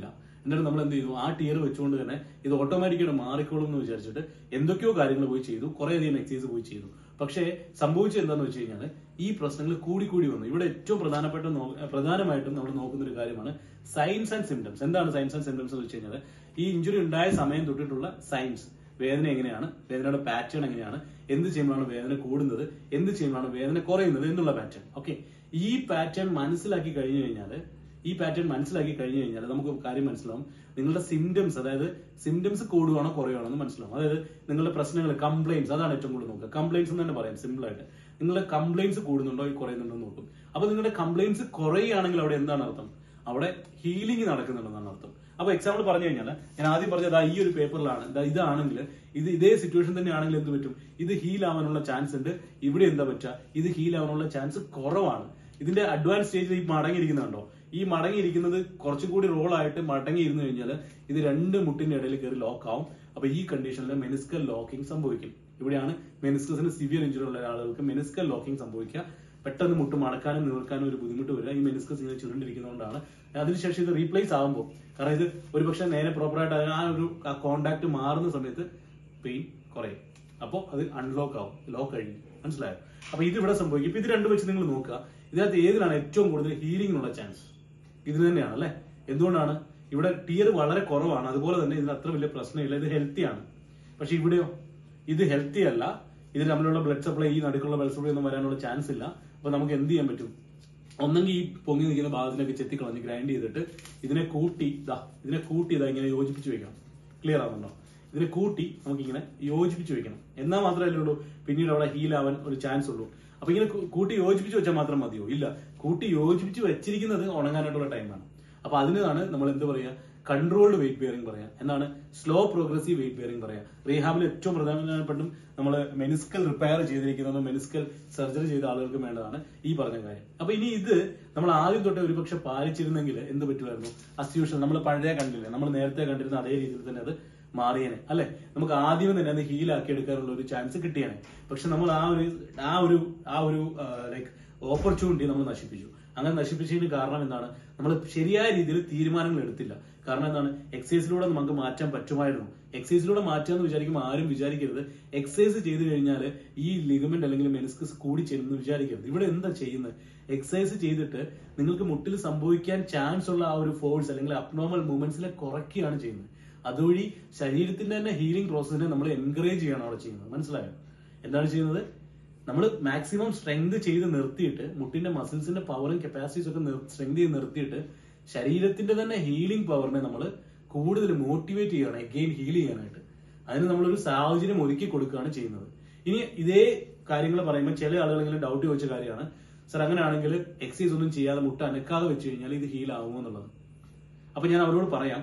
എന്നിട്ട് നമ്മൾ എന്ത് ചെയ്തു ആ ടിയർ വെച്ചുകൊണ്ട് തന്നെ ഇത് ഓട്ടോമാറ്റിക്കായിട്ട് മാറിക്കോളും എന്ന് വിചാരിച്ചിട്ട് എന്തൊക്കെയോ കാര്യങ്ങൾ പോയി ചെയ്തു കുറേയധികം എക്സസൈസ് പോയി ചെയ്തു പക്ഷേ സംഭവിച്ചത് എന്താന്ന് വെച്ച് കഴിഞ്ഞാൽ ഈ പ്രശ്നങ്ങൾ കൂടി കൂടി വന്നു ഇവിടെ ഏറ്റവും പ്രധാനപ്പെട്ട നോ- പ്രധാനമായിട്ടും നമ്മൾ നോക്കുന്ന ഒരു കാര്യമാണ് സൈൻസ് ആൻഡ് സിംറ്റംസ് എന്താണ് സൈൻസ് ആൻഡ് സിംറ്റംസ് എന്ന് വെച്ച് കഴിഞ്ഞാൽ ഈ ഇഞ്ചുറി ഉണ്ടായ സമയം തൊട്ടിട്ടുള്ള സൈൻസ് വേദന എങ്ങനെയാണ് വേദനയുടെ പാറ്റേൺ എങ്ങനെയാണ് എന്ത് ചെയ്യുമ്പോഴാണ് വേദന കൂടുന്നത് എന്ത് ചെയ്യുമ്പോഴാണ് വേദന കുറയുന്നത് എന്നുള്ള പാറ്റേൺ ഓക്കെ ഈ പാറ്റേൺ മനസ്സിലാക്കി കഴിഞ്ഞു കഴിഞ്ഞാൽ ഈ പാറ്റേൺ മനസ്സിലാക്കി കഴിഞ്ഞു കഴിഞ്ഞാൽ നമുക്ക് കാര്യം മനസ്സിലാവും നിങ്ങളുടെ സിംറ്റംസ് അതായത് സിംറ്റംസ് കൂടുകയാണോ കുറയുകയാണോ എന്ന് മനസ്സിലാവും അതായത് നിങ്ങളുടെ പ്രശ്നങ്ങൾ കംപ്ലൈൻസ് അതാണ് ഏറ്റവും കൂടുതൽ നോക്കുക കംപ്ലൈൻസ് എന്ന് തന്നെ പറയാം സിമ്പിൾ ആയിട്ട് നിങ്ങളുടെ കംപ്ലൈൻസ് കൂടുന്നുണ്ടോ ഈ കുറയുന്നുണ്ടോ എന്ന് നോക്കും അപ്പൊ നിങ്ങളുടെ കംപ്ലൈൻസ് കുറയുകയാണെങ്കിൽ അവിടെ എന്താണ് അർത്ഥം അവിടെ ഹീലിംഗ് നടക്കുന്നുണ്ടെന്നാണ് അർത്ഥം അപ്പൊ എക്സാമ്പിൾ പറഞ്ഞു കഴിഞ്ഞാൽ ഞാൻ ആദ്യം പറഞ്ഞത് ഈ ഒരു പേപ്പറിലാണ് ദാ ഇതാണെങ്കിൽ ഇത് ഇതേ സിറ്റുവേഷൻ തന്നെ ആണെങ്കിൽ എന്ത് പറ്റും ഇത് ഹീൽ ആവാനുള്ള ചാൻസ് ഉണ്ട് ഇവിടെ എന്താ പറ്റുക ഇത് ഹീൽ ആവാനുള്ള ചാൻസ് കുറവാണ് ഇതിന്റെ അഡ്വാൻസ് സ്റ്റേജിൽ ഈ മടങ്ങിയിരിക്കുന്നുണ്ടോ ഈ മടങ്ങിയിരിക്കുന്നത് കുറച്ചും കൂടി റോൾ ആയിട്ട് മടങ്ങിയിരുന്നു കഴിഞ്ഞാൽ ഇത് രണ്ട് മുട്ടിന്റെ ഇടയിൽ കയറി ലോക്ക് ആവും അപ്പൊ ഈ കണ്ടീഷനിൽ മെനിസ്കൽ ലോക്കിംഗ് സംഭവിക്കും ഇവിടെയാണ് മെനിസ്കസിന് സിവിയർ ഇഞ്ചുറി ഉള്ള ആളുകൾക്ക് മെനിസ്കൽ ലോക്കിംഗ് സംഭവിക്കുക പെട്ടെന്ന് മുട്ട് മടക്കാനും നിവർക്കാനും ഒരു ബുദ്ധിമുട്ട് വരിക ഈ മെനിസ്കസ് ഇങ്ങനെ ചുരുണ്ടിരിക്കുന്നതുകൊണ്ടാണ് അതിനുശേഷം ഇത് റീപ്ലേസ് ആകുമ്പോൾ കാരണം ഇത് ഒരുപക്ഷെ നേരെ പ്രോപ്പറായിട്ട് ആ ഒരു കോണ്ടാക്ട് മാറുന്ന സമയത്ത് പെയിൻ കുറയും അപ്പോൾ അത് അൺലോക്ക് ആവും ലോക്ക് കഴിഞ്ഞു മനസ്സിലായോ അപ്പൊ ഇത് ഇവിടെ സംഭവിക്കും ഇപ്പൊ ഇത് രണ്ടും വെച്ച് നിങ്ങൾ നോക്കുക ഇതിനകത്ത് ഏതിനാണ് ഏറ്റവും കൂടുതൽ ഹീലിംഗിനുള്ള ചാൻസ് ഇതിന് തന്നെയാണ് അല്ലെ എന്തുകൊണ്ടാണ് ഇവിടെ ടിയർ വളരെ കുറവാണ് അതുപോലെ തന്നെ ഇതിന് അത്ര വലിയ പ്രശ്നമില്ല ഇത് ഹെൽത്തി ആണ് പക്ഷെ ഇവിടെയോ ഇത് ഹെൽത്തി അല്ല ഇതിൽ തമ്മിലുള്ള ബ്ലഡ് സപ്ലൈ ഈ നടുക്കുള്ള ബ്ലഡ് സപ്ലൈ ഒന്നും വരാനുള്ള ചാൻസ് ഇല്ല അപ്പൊ നമുക്ക് എന്ത് ചെയ്യാൻ പറ്റും ഒന്നെങ്കിൽ ഈ പൊങ്ങി നിൽക്കുന്ന ഭാഗത്തിനൊക്കെ ചെത്തി കളഞ്ഞ് ഗ്രൈൻഡ് ചെയ്തിട്ട് ഇതിനെ കൂട്ടി ഇതാ ഇതിനെ കൂട്ടി ഇതാ ഇങ്ങനെ യോജിപ്പിച്ച് വെക്കണം ക്ലിയർ ആവുന്നുണ്ടോ ഇതിനെ കൂട്ടി നമുക്ക് ഇങ്ങനെ യോജിപ്പിച്ച് വെക്കണം എന്നാൽ മാത്രമല്ലേ ഉള്ളൂ പിന്നീട് അവിടെ ഹീൽ ആവാൻ ഒരു ചാൻസ് ഉള്ളൂ അപ്പൊ ഇങ്ങനെ കൂ- കൂട്ടി യോജിപ്പിച്ച് വെച്ചാൽ മാത്രം മതിയോ ഇല്ല കൂട്ടി യോജിപ്പിച്ച് വെച്ചിരിക്കുന്നത് ഉണങ്ങാനായിട്ടുള്ള ടൈമാണ് അപ്പൊ അതിനാണ് നമ്മൾ എന്ത് പറയാ കൺട്രോൾഡ് വെയിറ്റ് ബിയറിംഗ് പറയാം എന്താണ് സ്ലോ പ്രോഗ്രസീവ് വെയിറ്റ് ബിയറിംഗ് പറയാം റീഹാബിൽ ഏറ്റവും പ്രധാനപ്പെട്ടും നമ്മൾ മെനിസ്കൽ റിപ്പയർ ചെയ്തിരിക്കുന്നതോ മെനിസ്കൽ സർജറി ചെയ്ത ആളുകൾക്ക് വേണ്ടതാണ് ഈ പറഞ്ഞ കാര്യം അപ്പൊ ഇനി ഇത് നമ്മൾ ആദ്യം തൊട്ടേ ഒരുപക്ഷെ പാലിച്ചിരുന്നെങ്കിൽ എന്ത് പറ്റുമായിരുന്നു അസ്യൂഷൻ നമ്മൾ പഴയ കണ്ടില്ലേ നമ്മൾ നേരത്തെ കണ്ടിരുന്ന അതേ രീതിയിൽ തന്നെ അത് മാറിയേനെ അല്ലെ നമുക്ക് ആദ്യം തന്നെ അത് ഹീലാക്കി എടുക്കാനുള്ള ഒരു ചാൻസ് കിട്ടിയേനെ പക്ഷെ നമ്മൾ ആ ഒരു ആ ഒരു ആ ഒരു ലൈക്ക് ഓപ്പർച്യൂണിറ്റി നമ്മൾ നശിപ്പിച്ചു അങ്ങനെ നശിപ്പിച്ചതിന് കാരണം എന്താണ് നമ്മൾ ശരിയായ രീതിയിൽ തീരുമാനങ്ങൾ എടുത്തില്ല കാരണം എന്താണ് എക്സസൈസിലൂടെ നമുക്ക് മാറ്റാൻ പറ്റുമായിരുന്നു എക്സസൈസിലൂടെ മാറ്റാന്ന് വിചാരിക്കുമ്പോൾ ആരും വിചാരിക്കരുത് എക്സസൈസ് ചെയ്ത് കഴിഞ്ഞാൽ ഈ ലിഗമെന്റ് അല്ലെങ്കിൽ മെനിസ്കസ് കൂടി ചെന്ന് വിചാരിക്കരുത് ഇവിടെ എന്താ ചെയ്യുന്നത് എക്സസൈസ് ചെയ്തിട്ട് നിങ്ങൾക്ക് മുട്ടിൽ സംഭവിക്കാൻ ചാൻസ് ഉള്ള ആ ഒരു ഫോഴ്സ് അല്ലെങ്കിൽ അബ്നോർമൽ മൂവ്മെന്റ്സിനെ കുറയ്ക്കുകയാണ് ചെയ്യുന്നത് അതുവഴി ശരീരത്തിന്റെ തന്നെ ഹീലിംഗ് പ്രോസസ്സിനെ നമ്മൾ എൻകറേജ് ചെയ്യണം അവിടെ ചെയ്യുന്നത് മനസ്സിലായോ എന്താണ് ചെയ്യുന്നത് നമ്മൾ മാക്സിമം സ്ട്രെങ്ത് ചെയ്ത് നിർത്തിയിട്ട് മുട്ടിന്റെ മസിൽസിന്റെ പവറും കപ്പാസിറ്റീസ് ഒക്കെ സ്ട്രെങ്ത് ചെയ്ത് നിർത്തിയിട്ട് ശരീരത്തിന്റെ തന്നെ ഹീലിംഗ് പവറിനെ നമ്മൾ കൂടുതൽ മോട്ടിവേറ്റ് ചെയ്യണം എഗെയിൻ ഹീൽ ചെയ്യാനായിട്ട് അതിന് നമ്മളൊരു സാഹചര്യം ഒരുക്കി കൊടുക്കുകയാണ് ചെയ്യുന്നത് ഇനി ഇതേ കാര്യങ്ങൾ പറയുമ്പോൾ ചില ആളുകളെങ്കിലും ഡൗട്ട് ചോദിച്ച കാര്യമാണ് സർ അങ്ങനെയാണെങ്കിൽ എക്സസൈസ് ഒന്നും ചെയ്യാതെ മുട്ട അനക്കാതെ വെച്ച് കഴിഞ്ഞാൽ ഇത് ഹീൽ ആകുമോ എന്നുള്ളത് അപ്പൊ ഞാൻ അവരോട് പറയാം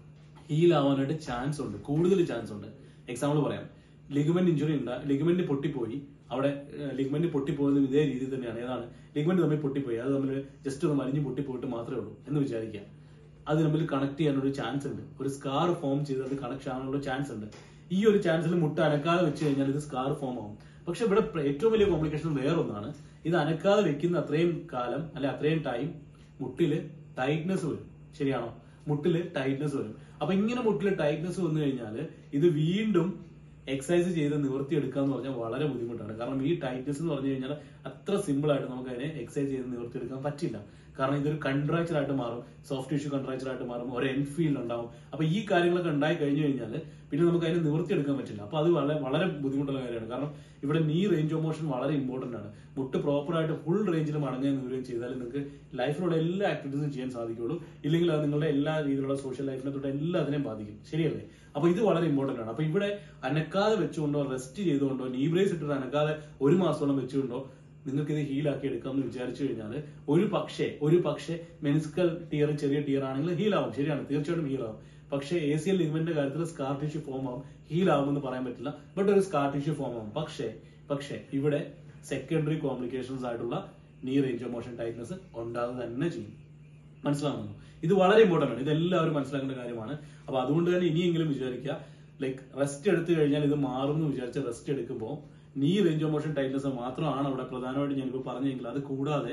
ഹീൽ ആവാനായിട്ട് ചാൻസ് ഉണ്ട് കൂടുതൽ ചാൻസ് ഉണ്ട് എക്സാമ്പിൾ പറയാം ലിഗമെന്റ് ഇഞ്ചുറി ഉണ്ട് ലിഗമെന്റ് പൊട്ടിപ്പോയി അവിടെ ലിഗമെന്റ് പൊട്ടിപ്പോയതും ഇതേ രീതിയിൽ തന്നെയാണ് ഏതാണ് ലിഗമെന്റ് തമ്മിൽ പൊട്ടിപ്പോയി അത് തമ്മിൽ ജസ്റ്റ് ഒന്ന് മരിഞ്ഞ് പൊട്ടിപ്പോയിട്ട് മാത്രമേ ഉള്ളൂ എന്ന് വിചാരിക്കുക അത് തമ്മിൽ കണക്ട് ചെയ്യാനൊരു ചാൻസ് ഉണ്ട് ഒരു സ്കാർ ഫോം ചെയ്ത് അത് കണക്ട് ആവാനുള്ള ചാൻസ് ഉണ്ട് ഈ ഒരു ചാൻസിൽ മുട്ട അനക്കാതെ വെച്ച് കഴിഞ്ഞാൽ ഇത് സ്കാർ ഫോം ആവും പക്ഷെ ഇവിടെ പ്ര- ഏറ്റവും വലിയ കോംപ്ലിക്കേഷൻ വേറൊന്നാണ് ഇത് അനക്കാതെ വെക്കുന്ന അത്രയും കാലം അല്ലെ അത്രയും ടൈം മുട്ടില് ടൈറ്റ്നെസ് വരും ശരിയാണോ മുട്ടില് ടൈറ്റ്നെസ് വരും അപ്പൊ ഇങ്ങനെ മുട്ടില് ടൈറ്റ്നെസ് വന്നു കഴിഞ്ഞാൽ ഇത് വീണ്ടും എക്സസൈസ് ചെയ്ത് നിവർത്തിയെടുക്കുക എന്ന് പറഞ്ഞാൽ വളരെ ബുദ്ധിമുട്ടാണ് കാരണം ഈ ടൈറ്റ്നസ് എന്ന് പറഞ്ഞു കഴിഞ്ഞാൽ അത്ര സിമ്പിൾ ആയിട്ട് നമുക്ക് അതിനെ എക്സസൈസ് ചെയ്ത് നിവർത്തിയെടുക്കാൻ പറ്റില്ല കാരണം ഇതൊരു കൺട്രാക്ചർ ആയിട്ട് മാറും സോഫ്റ്റ് ടിഷ്യൂ കൺട്രാക്ചർ ആയിട്ട് മാറും ഒരു എൻഫീൽഡ് ഉണ്ടാവും അപ്പൊ ഈ കാര്യങ്ങളൊക്കെ ഉണ്ടായി കഴിഞ്ഞു കഴിഞ്ഞാൽ പിന്നെ നമുക്ക് അതിനെ നിവർത്തിയെടുക്കാൻ പറ്റില്ല അപ്പൊ അത് വളരെ വളരെ ബുദ്ധിമുട്ടുള്ള കാര്യമാണ് കാരണം ഇവിടെ നീ റേഞ്ച് ഓഫ് മോഷൻ വളരെ ഇമ്പോർട്ടന്റ് ആണ് മുട്ട് പ്രോപ്പർ ആയിട്ട് ഫുൾ റേഞ്ചിൽ മടങ്ങുകയും നിവരുകയും ചെയ്താൽ നിങ്ങൾക്ക് ലൈഫിലുള്ള എല്ലാ ആക്ടിവിറ്റീസും ചെയ്യാൻ സാധിക്കുള്ളൂ ഇല്ലെങ്കിൽ അത് നിങ്ങളുടെ എല്ലാ രീതിയിലുള്ള സോഷ്യൽ ലൈഫിനെ തൊട്ട് എല്ലാത്തിനെയും ബാധിക്കും ശരിയല്ലേ അപ്പൊ ഇത് വളരെ ഇമ്പോർട്ടന്റ് ആണ് അപ്പൊ ഇവിടെ അനക്കാതെ വെച്ചുകൊണ്ടോ റെസ്റ്റ് ചെയ്തുകൊണ്ടോ നീ ബ്രേസ് ഇട്ടിട്ട് അനക്കാതെ ഒരു മാസത്തോളം വെച്ചുകൊണ്ടോ നിങ്ങൾക്ക് ഇത് ഹീലാക്കി എടുക്കാമെന്ന് വിചാരിച്ചു കഴിഞ്ഞാൽ ഒരു പക്ഷേ ഒരു പക്ഷേ മെനിസ്കൽ ടിയർ ചെറിയ ടിയർ ആണെങ്കിൽ ഹീൽ ആവും ശരിയാണ് തീർച്ചയായിട്ടും ഹീൽ ആവും പക്ഷേ എ സി എൽ ലിഗ്മെന്റിന്റെ കാര്യത്തിൽ സ്കാർ ടിഷ്യൂ ഫോം ആവും ഹീൽ ആവുമെന്ന് പറയാൻ പറ്റില്ല ബട്ട് ഒരു സ്കാർ ടിഷ്യൂ ഫോം ആവും പക്ഷേ പക്ഷേ ഇവിടെ സെക്കൻഡറി കോംപ്ലിക്കേഷൻസ് ആയിട്ടുള്ള നീ റേഞ്ച് ഓഫ് മോഷൻ ടൈറ്റ്നസ് ഉണ്ടാകുക തന്നെ ചെയ്യും മനസ്സിലാവുന്നു ഇത് വളരെ ഇമ്പോർട്ടന്റ് ആണ് ഇത് എല്ലാവരും മനസ്സിലാക്കേണ്ട കാര്യമാണ് അപ്പൊ അതുകൊണ്ട് തന്നെ ഇനിയെങ്കിലും വിചാരിക്കുക ലൈക്ക് റെസ്റ്റ് എടുത്തു കഴിഞ്ഞാൽ ഇത് മാറും എന്ന് വിചാരിച്ച് റെസ്റ്റ് എടുക്കുമ്പോൾ നീ റേഞ്ച് ഓഫ് മോഷൻ ടൈറ്റ്നസ് മാത്രമാണ് അവിടെ പ്രധാനമായിട്ട് ഞാനിപ്പോൾ പറഞ്ഞെങ്കിൽ അത് കൂടാതെ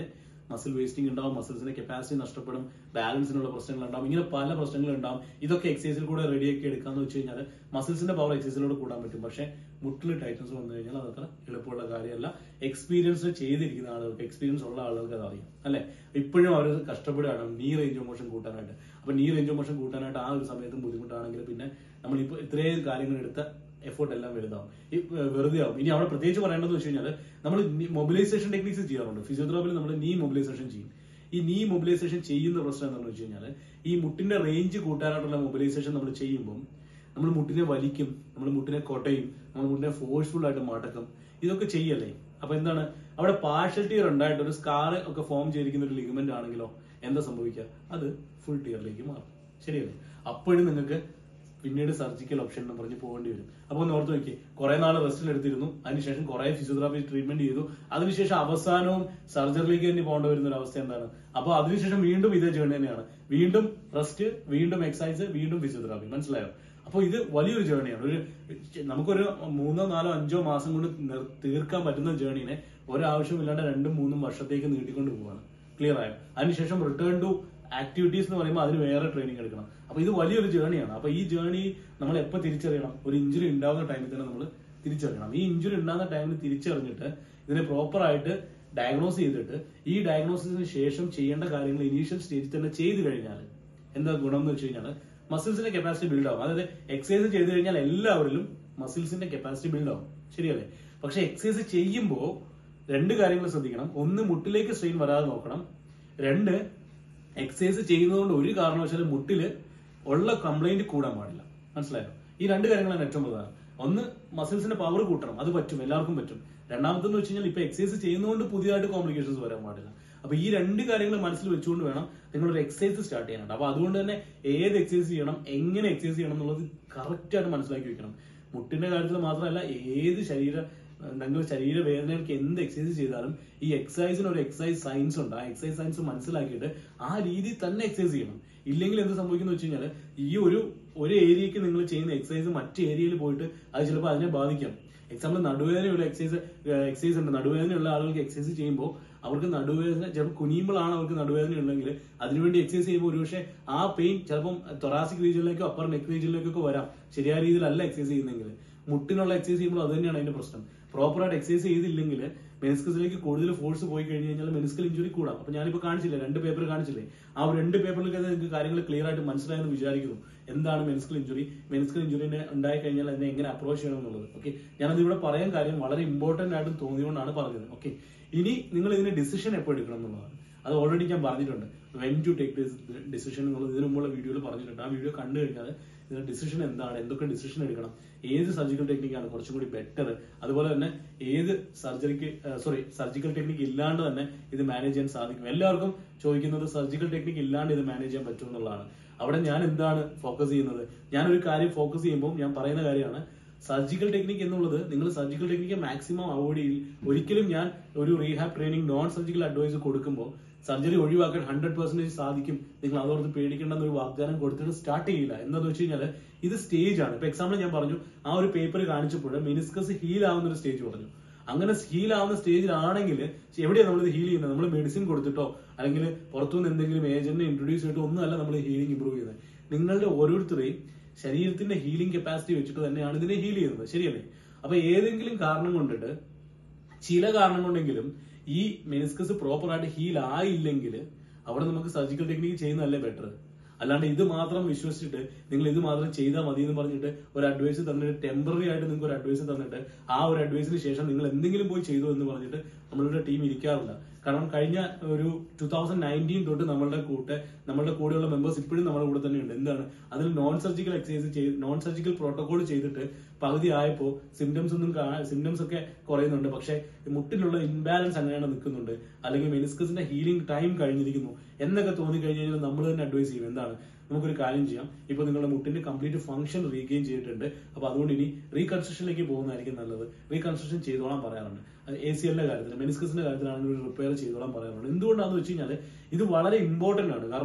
മസിൽ വേസ്റ്റിംഗ് ഉണ്ടാവും മസിൽസിന്റെ കപ്പാസിറ്റി നഷ്ടപ്പെടും ബാലൻസിനുള്ള പ്രശ്നങ്ങൾ ഉണ്ടാവും ഇങ്ങനെ പല പ്രശ്നങ്ങളും ഉണ്ടാവും ഇതൊക്കെ എക്സസൈസിൽ കൂടെ റെഡിയാക്കി എടുക്കാന്ന് വെച്ച് കഴിഞ്ഞാൽ മസിൽസിന്റെ പവർ എക്സസൈസിലൂടെ കൂടാൻ പറ്റും പക്ഷേ മുട്ടിൽ ടൈറ്റൻസ് വന്നു കഴിഞ്ഞാൽ അതത്ര എളുപ്പമുള്ള കാര്യമല്ല എക്സ്പീരിയൻസ് ചെയ്തിരിക്കുന്ന ആളുകൾക്ക് എക്സ്പീരിയൻസ് ഉള്ള ആളുകൾക്ക് അത് അറിയാം അല്ലെ ഇപ്പോഴും അവർ കഷ്ടപ്പെടുകയാണ് നീ റേഞ്ച് ഓഫ് മോഷൻ കൂട്ടാനായിട്ട് അപ്പൊ നീ റേഞ്ച് ഓഫ് മോഷൻ കൂട്ടാനായിട്ട് ആ ഒരു സമയത്തും ബുദ്ധിമുട്ടാണെങ്കിൽ പിന്നെ നമ്മളിപ്പോ ഇത്രയും കാര്യങ്ങൾ എടുത്ത എഫോർട്ട് എല്ലാം വലുതാവും ഈ ഏർ വെറുതെ ആവും ഇനി അവിടെ പ്രത്യേകിച്ച് പറയേണ്ടതെന്ന് വെച്ച് കഴിഞ്ഞാൽ നമ്മൾ മൊബിലൈസേഷൻ ടെക്നിക്സ് ചെയ്യാറുണ്ട് ഫിസിയോതെറാപ്പിയിൽ നമ്മൾ നീ മൊബിലൈസേഷൻ ചെയ്യും ഈ നീ മൊബിലൈസേഷൻ ചെയ്യുന്ന പ്രശ്നം എന്താണെന്ന് വെച്ച് കഴിഞ്ഞാൽ ഈ മുട്ടിന്റെ റേഞ്ച് കൂട്ടാനായിട്ടുള്ള മൊബിലൈസേഷൻ നമ്മൾ ചെയ്യുമ്പോൾ നമ്മൾ മുട്ടിനെ വലിക്കും നമ്മൾ മുട്ടിനെ കൊട്ടയും നമ്മൾ മുട്ടിനെ ഫോഴ്സ്ഫുൾ ആയിട്ട് മടക്കും ഇതൊക്കെ ചെയ്യല്ലേ അപ്പൊ എന്താണ് അവിടെ പാർഷ്യൽ ടിയർ ഉണ്ടായിട്ട് ഒരു സ്കാർ ഒക്കെ ഫോം ചെയ്തിരിക്കുന്ന ഒരു ലിഗമെന്റ് ആണെങ്കിലോ എന്താ സംഭവിക്കുക അത് ഫുൾ ടിയറിലേക്ക് മാറും ശരിയല്ലേ അപ്പോഴും നിങ്ങൾക്ക് പിന്നീട് സർജിക്കൽ ഓപ്ഷൻ എന്ന് പറഞ്ഞ് പോകേണ്ടി വരും അപ്പൊ ഒന്ന് ഓർത്ത് നോക്കി കുറെ നാൾ റെസ്റ്റിൽ എടുത്തിരുന്നു അതിനുശേഷം കുറെ ഫിസിയോതെറാപ്പി ട്രീറ്റ്മെന്റ് ചെയ്തു അതിനുശേഷം അവസാനവും സർജറിയിലേക്ക് തന്നെ പോകേണ്ടി വരുന്ന ഒരു അവസ്ഥ എന്താണ് അപ്പൊ അതിനുശേഷം വീണ്ടും ഇതേ ജേണി തന്നെയാണ് വീണ്ടും റെസ്റ്റ് വീണ്ടും എക്സസൈസ് വീണ്ടും ഫിസിയോതെറാപ്പി മനസ്സിലായോ അപ്പൊ ഇത് വലിയൊരു ജേണിയാണ് ഒരു നമുക്കൊരു മൂന്നോ നാലോ അഞ്ചോ മാസം കൊണ്ട് നിർ- തീർക്കാൻ പറ്റുന്ന ജേണിനെ ഒരാവശ്യമില്ലാണ്ട് രണ്ടും മൂന്നും വർഷത്തേക്ക് നീട്ടിക്കൊണ്ട് പോവാണ് ക്ലിയർ ആയോ അതിനുശേഷം റിട്ടേൺ ടു ആക്ടിവിറ്റീസ് എന്ന് പറയുമ്പോൾ അതിന് വേറെ ട്രെയിനിങ് എടുക്കണം അപ്പൊ ഇത് വലിയൊരു ജേണിയാണ് അപ്പൊ ഈ ജേണി നമ്മൾ എപ്പോ തിരിച്ചറിയണം ഒരു ഇഞ്ചുറി ഉണ്ടാകുന്ന ടൈമിൽ തന്നെ നമ്മൾ തിരിച്ചറിയണം ഈ ഇഞ്ചുറി ഉണ്ടാകുന്ന ടൈമിൽ തിരിച്ചറിഞ്ഞിട്ട് ഇതിനെ പ്രോപ്പർ ആയിട്ട് ഡയഗ്നോസ് ചെയ്തിട്ട് ഈ ഡയഗ്നോസിസിന് ശേഷം ചെയ്യേണ്ട കാര്യങ്ങൾ ഇനീഷ്യൽ സ്റ്റേജിൽ തന്നെ ചെയ്തു കഴിഞ്ഞാൽ എന്താ ഗുണം എന്ന് വെച്ച് കഴിഞ്ഞാൽ മസിൽസിന്റെ കപ്പാസിറ്റി ബിൽഡ് ആവും അതായത് എക്സസൈസ് ചെയ്തു കഴിഞ്ഞാൽ എല്ലാവരിലും മസിൽസിന്റെ കപ്പാസിറ്റി ബിൽഡ് ആവും ശരിയല്ലേ പക്ഷെ എക്സസൈസ് ചെയ്യുമ്പോൾ രണ്ട് കാര്യങ്ങൾ ശ്രദ്ധിക്കണം ഒന്ന് മുട്ടിലേക്ക് സ്ട്രെയിൻ വരാതെ നോക്കണം രണ്ട് എക്സസൈസ് ചെയ്യുന്നതുകൊണ്ട് ഒരു കാരണവശാലും മുട്ടില് ഉള്ള കംപ്ലൈന്റ് കൂടാൻ പാടില്ല മനസ്സിലായോ ഈ രണ്ട് കാര്യങ്ങളാണ് ഏറ്റവും പ്രധാനം ഒന്ന് മസിൽസിന്റെ പവർ കൂട്ടണം അത് പറ്റും എല്ലാവർക്കും പറ്റും രണ്ടാമത്തെന്ന് വെച്ച് കഴിഞ്ഞാൽ ഇപ്പൊ എക്സസൈസ് ചെയ്യുന്നതുകൊണ്ട് പുതിയതായിട്ട് കോംപ്ലിക്കേഷൻസ് വരാൻ പാടില്ല അപ്പൊ ഈ രണ്ട് കാര്യങ്ങൾ മനസ്സിൽ വെച്ചുകൊണ്ട് വേണം നിങ്ങൾ ഒരു എക്സസൈസ് സ്റ്റാർട്ട് ചെയ്യാനുണ്ട് അപ്പൊ അതുകൊണ്ട് തന്നെ ഏത് എക്സസൈസ് ചെയ്യണം എങ്ങനെ എക്സസൈസ് ചെയ്യണം എന്നുള്ളത് കറക്റ്റ് ആയിട്ട് മനസ്സിലാക്കി വെക്കണം മുട്ടിന്റെ കാര്യത്തിൽ മാത്രമല്ല ഏത് ശരീര നിങ്ങൾ ശരീരവേദനകൾക്ക് എന്ത് എക്സസൈസ് ചെയ്താലും ഈ എക്സസൈസിന് ഒരു എക്സസൈസ് സയൻസ് ഉണ്ട് ആ എക്സസൈസ് സയൻസ് മനസ്സിലാക്കിയിട്ട് ആ രീതിയിൽ തന്നെ എക്സസൈസ് ചെയ്യണം ഇല്ലെങ്കിൽ എന്ത് സംഭവിക്കുന്നു വെച്ച് കഴിഞ്ഞാൽ ഈ ഒരു ഒരു ഏരിയക്ക് നിങ്ങൾ ചെയ്യുന്ന എക്സസൈസ് മറ്റു ഏരിയയിൽ പോയിട്ട് അത് ചിലപ്പോൾ അതിനെ ബാധിക്കാം എക്സാമ്പിൾ നടുവേദനയുള്ള എക്സസൈസ് എക്സസൈസ് ഉണ്ട് നടുവേദനയുള്ള ആളുകൾക്ക് എക്സസൈസ് ചെയ്യുമ്പോൾ അവർക്ക് നടുവേദന ചിലപ്പോൾ കുനിയുമ്പോഴാണ് അവർക്ക് നടുവേദന ഉണ്ടെങ്കിൽ അതിനുവേണ്ടി എക്സസൈസ് ചെയ്യുമ്പോൾ ഒരുപക്ഷെ ആ പെയിൻ ചിലപ്പം തൊറാസിക് റീജിയനിലേക്കോ അപ്പർ നെക്ക് റീജിയനിലേക്കൊക്കെ വരാം ശരിയായ രീതിയിലല്ല എക്സസൈസ് ചെയ്യുന്നെങ്കിൽ മുട്ടിനുള്ള എക്സസൈസ് ചെയ്യുമ്പോൾ അത് തന്നെയാണ് അതിന്റെ പ്രശ്നം പ്രോപ്പർ ആയിട്ട് എക്സസൈസ് ചെയ്തില്ലെങ്കിൽ മെനിസ്കസിലേക്ക് കൂടുതൽ ഫോഴ്സ് പോയി കഴിഞ്ഞ് കഴിഞ്ഞാൽ മെനിസ്കൽ ഇഞ്ചുറി കൂടാം അപ്പൊ ഞാനിപ്പോ കാണിച്ചില്ലേ രണ്ട് പേപ്പർ കാണിച്ചില്ലേ ആ ഒരു രണ്ട് പേപ്പറിലൊക്കെ നിങ്ങൾക്ക് കാര്യങ്ങൾ ക്ലിയർ ആയിട്ട് മനസ്സിലായെന്ന് വിചാരിക്കുന്നു എന്താണ് മെനിസ്കൽ ഇഞ്ചുറി മെനിസ്കൽ ഇഞ്ചുറിനെ ഉണ്ടായി കഴിഞ്ഞാൽ അതിനെ എങ്ങനെ അപ്രോച്ച് ചെയ്യണം എന്നുള്ളത് ഓക്കെ ഞാനത് ഇവിടെ പറയാൻ കാര്യം വളരെ ഇമ്പോർട്ടന്റ് ആയിട്ട് തോന്നിയുകൊണ്ടാണ് പറഞ്ഞത് ഓക്കെ ഇനി നിങ്ങൾ ഇതിന് ഡിസിഷൻ എപ്പോൾ എടുക്കണം എന്നുള്ളതാണ് അത് ഓൾറെഡി ഞാൻ പറഞ്ഞിട്ടുണ്ട് when to take this decision എന്നുള്ളത് ഇതിനു മുമ്പുള്ള വീഡിയോയിൽ പറഞ്ഞിട്ടുണ്ട് ആ വീഡിയോ കണ്ടു കഴിഞ്ഞാൽ ഇതിന്റെ ഡിസിഷൻ എന്താണ് എന്തൊക്കെ ഡിസിഷൻ എടുക്കണം ഏത് സർജിക്കൽ ടെക്നിക്കാണ് കുറച്ചും കൂടി ബെറ്റർ അതുപോലെ തന്നെ ഏത് സർജറിക്ക് സോറി സർജിക്കൽ ടെക്നിക്ക് ഇല്ലാണ്ട് തന്നെ ഇത് മാനേജ് ചെയ്യാൻ സാധിക്കും എല്ലാവർക്കും ചോദിക്കുന്നത് സർജിക്കൽ ടെക്നിക്ക് ഇല്ലാണ്ട് ഇത് മാനേജ് ചെയ്യാൻ പറ്റും എന്നുള്ളതാണ് അവിടെ ഞാൻ എന്താണ് ഫോക്കസ് ചെയ്യുന്നത് ഞാൻ ഒരു കാര്യം ഫോക്കസ് ചെയ്യുമ്പോൾ ഞാൻ പറയുന്ന കാര്യമാണ് സർജിക്കൽ ടെക്നിക്ക് എന്നുള്ളത് നിങ്ങൾ സർജിക്കൽ ടെക്നിക്ക് മാക്സിമം അവോയ്ഡ് ചെയ്യും ഒരിക്കലും ഞാൻ ഒരു rehab training non surgical advice കൊടുക്കുമ്പോൾ സർജറി ഒഴിവാക്കാൻ ഹൺഡ്രഡ് പെർസെന്റേജ് സാധിക്കും നിങ്ങൾ അതോർത്ത് പേടിക്കേണ്ടെന്ന് ഒരു വാഗ്ദാനം കൊടുത്തിട്ട് സ്റ്റാർട്ട് ചെയ്യില്ല എന്താന്ന് വെച്ച് കഴിഞ്ഞാൽ ഇത് സ്റ്റേജ് ആണ് ഇപ്പൊ എക്സാമ്പിൾ ഞാൻ പറഞ്ഞു ആ ഒരു പേപ്പർ കാണിച്ചപ്പോൾ മെനിസ്കസ് ഹീൽ ആവുന്ന ഒരു സ്റ്റേജ് പറഞ്ഞു അങ്ങനെ ഹീൽ ആവുന്ന സ്റ്റേജിലാണെങ്കിൽ എവിടെയാണ് നമ്മൾ ഇത് ഹീൽ ചെയ്യുന്നത് നമ്മൾ മെഡിസിൻ കൊടുത്തിട്ടോ അല്ലെങ്കിൽ പുറത്തുനിന്ന് എന്തെങ്കിലും ഏജന്റിനെ ഇൻട്രൊഡ്യൂസ് ചെയ്തിട്ടോ ഒന്നുമല്ല നമ്മൾ ഹീലിംഗ് ഇമ്പ്രൂവ് ചെയ്യുന്നത് നിങ്ങളുടെ ഓരോരുത്തരെയും ശരീരത്തിന്റെ ഹീലിംഗ് കപ്പാസിറ്റി വെച്ചിട്ട് തന്നെയാണ് ഇതിനെ ഹീൽ ചെയ്യുന്നത് ശരിയല്ലേ അപ്പൊ ഏതെങ്കിലും കാരണം കൊണ്ടിട്ട് ചില കാരണം കൊണ്ടെങ്കിലും ഈ മെനിസ്കസ് പ്രോപ്പർ ആയിട്ട് ഹീൽ ആയില്ലെങ്കിൽ അവിടെ നമുക്ക് സർജിക്കൽ ടെക്നിക്ക് ചെയ്യുന്നതല്ലേ ബെറ്റർ അല്ലാണ്ട് ഇത് മാത്രം വിശ്വസിച്ചിട്ട് നിങ്ങൾ ഇത് മാത്രം ചെയ്താൽ മതി എന്ന് പറഞ്ഞിട്ട് ഒരു അഡ്വൈസ് തന്നിട്ട് ടെമ്പററി ആയിട്ട് നിങ്ങൾക്ക് ഒരു അഡ്വൈസ് തന്നിട്ട് ആ ഒരു അഡ്വൈസിന് ശേഷം നിങ്ങൾ എന്തെങ്കിലും പോയി ചെയ്തു എന്ന് പറഞ്ഞിട്ട് നമ്മളുടെ ടീം ഇരിക്കാറില്ല കാരണം കഴിഞ്ഞ ഒരു ടൂ തൗസൻഡ് നയൻറ്റീൻ തൊട്ട് നമ്മളുടെ കൂട്ട് നമ്മളുടെ കൂടെയുള്ള മെമ്പേഴ്സ് ഇപ്പോഴും നമ്മുടെ കൂടെ തന്നെ ഉണ്ട് എന്താണ് അതിൽ നോൺ സർജിക്കൽ എക്സസൈസ് ചെയ്ത് നോൺ സർജിക്കൽ പ്രോട്ടോകോൾ ചെയ്തിട്ട് പകുതി ആയപ്പോൾ സിംറ്റംസ് ഒന്നും സിംറ്റംസ് ഒക്കെ കുറയുന്നുണ്ട് പക്ഷേ മുട്ടിലുള്ള ഇൻബാലൻസ് അങ്ങനെയാണ് നിൽക്കുന്നുണ്ട് അല്ലെങ്കിൽ മെനിസ്കസിന്റെ ഹീലിംഗ് ടൈം കഴിഞ്ഞിരിക്കുന്നു എന്നൊക്കെ തോന്നി കഴിഞ്ഞ് കഴിഞ്ഞാൽ നമ്മൾ തന്നെ അഡ്വൈസ് ചെയ്യും എന്താണ് നമുക്കൊരു കാര്യം ചെയ്യാം ഇപ്പൊ നിങ്ങളുടെ മുട്ടിന്റെ കംപ്ലീറ്റ് ഫംഗ്ഷൻ റീഗെയിൻ ചെയ്തിട്ടുണ്ട് അപ്പൊ അതുകൊണ്ട് ഇനി റീകൺസ്ട്രക്ഷനിലേക്ക് പോകുന്നതായിരിക്കും നല്ലത് റീകൺസ്ട്രക്ഷൻ ചെയ്തോളാൻ പറയാറുണ്ട് എ സി എല്ലിന്റെ കാര്യത്തിൽ മെനിസ്കസിന്റെ കാര്യത്തിലാണെങ്കിൽ റിപ്പയർ ചെയ്തോളാൻ പറയാറുണ്ട് എന്തുകൊണ്ടാണെന്ന് വെച്ച് കഴിഞ്ഞാൽ ഇത് വളരെ ഇമ്പോർട്ടന്റ് ആണ് കാരണം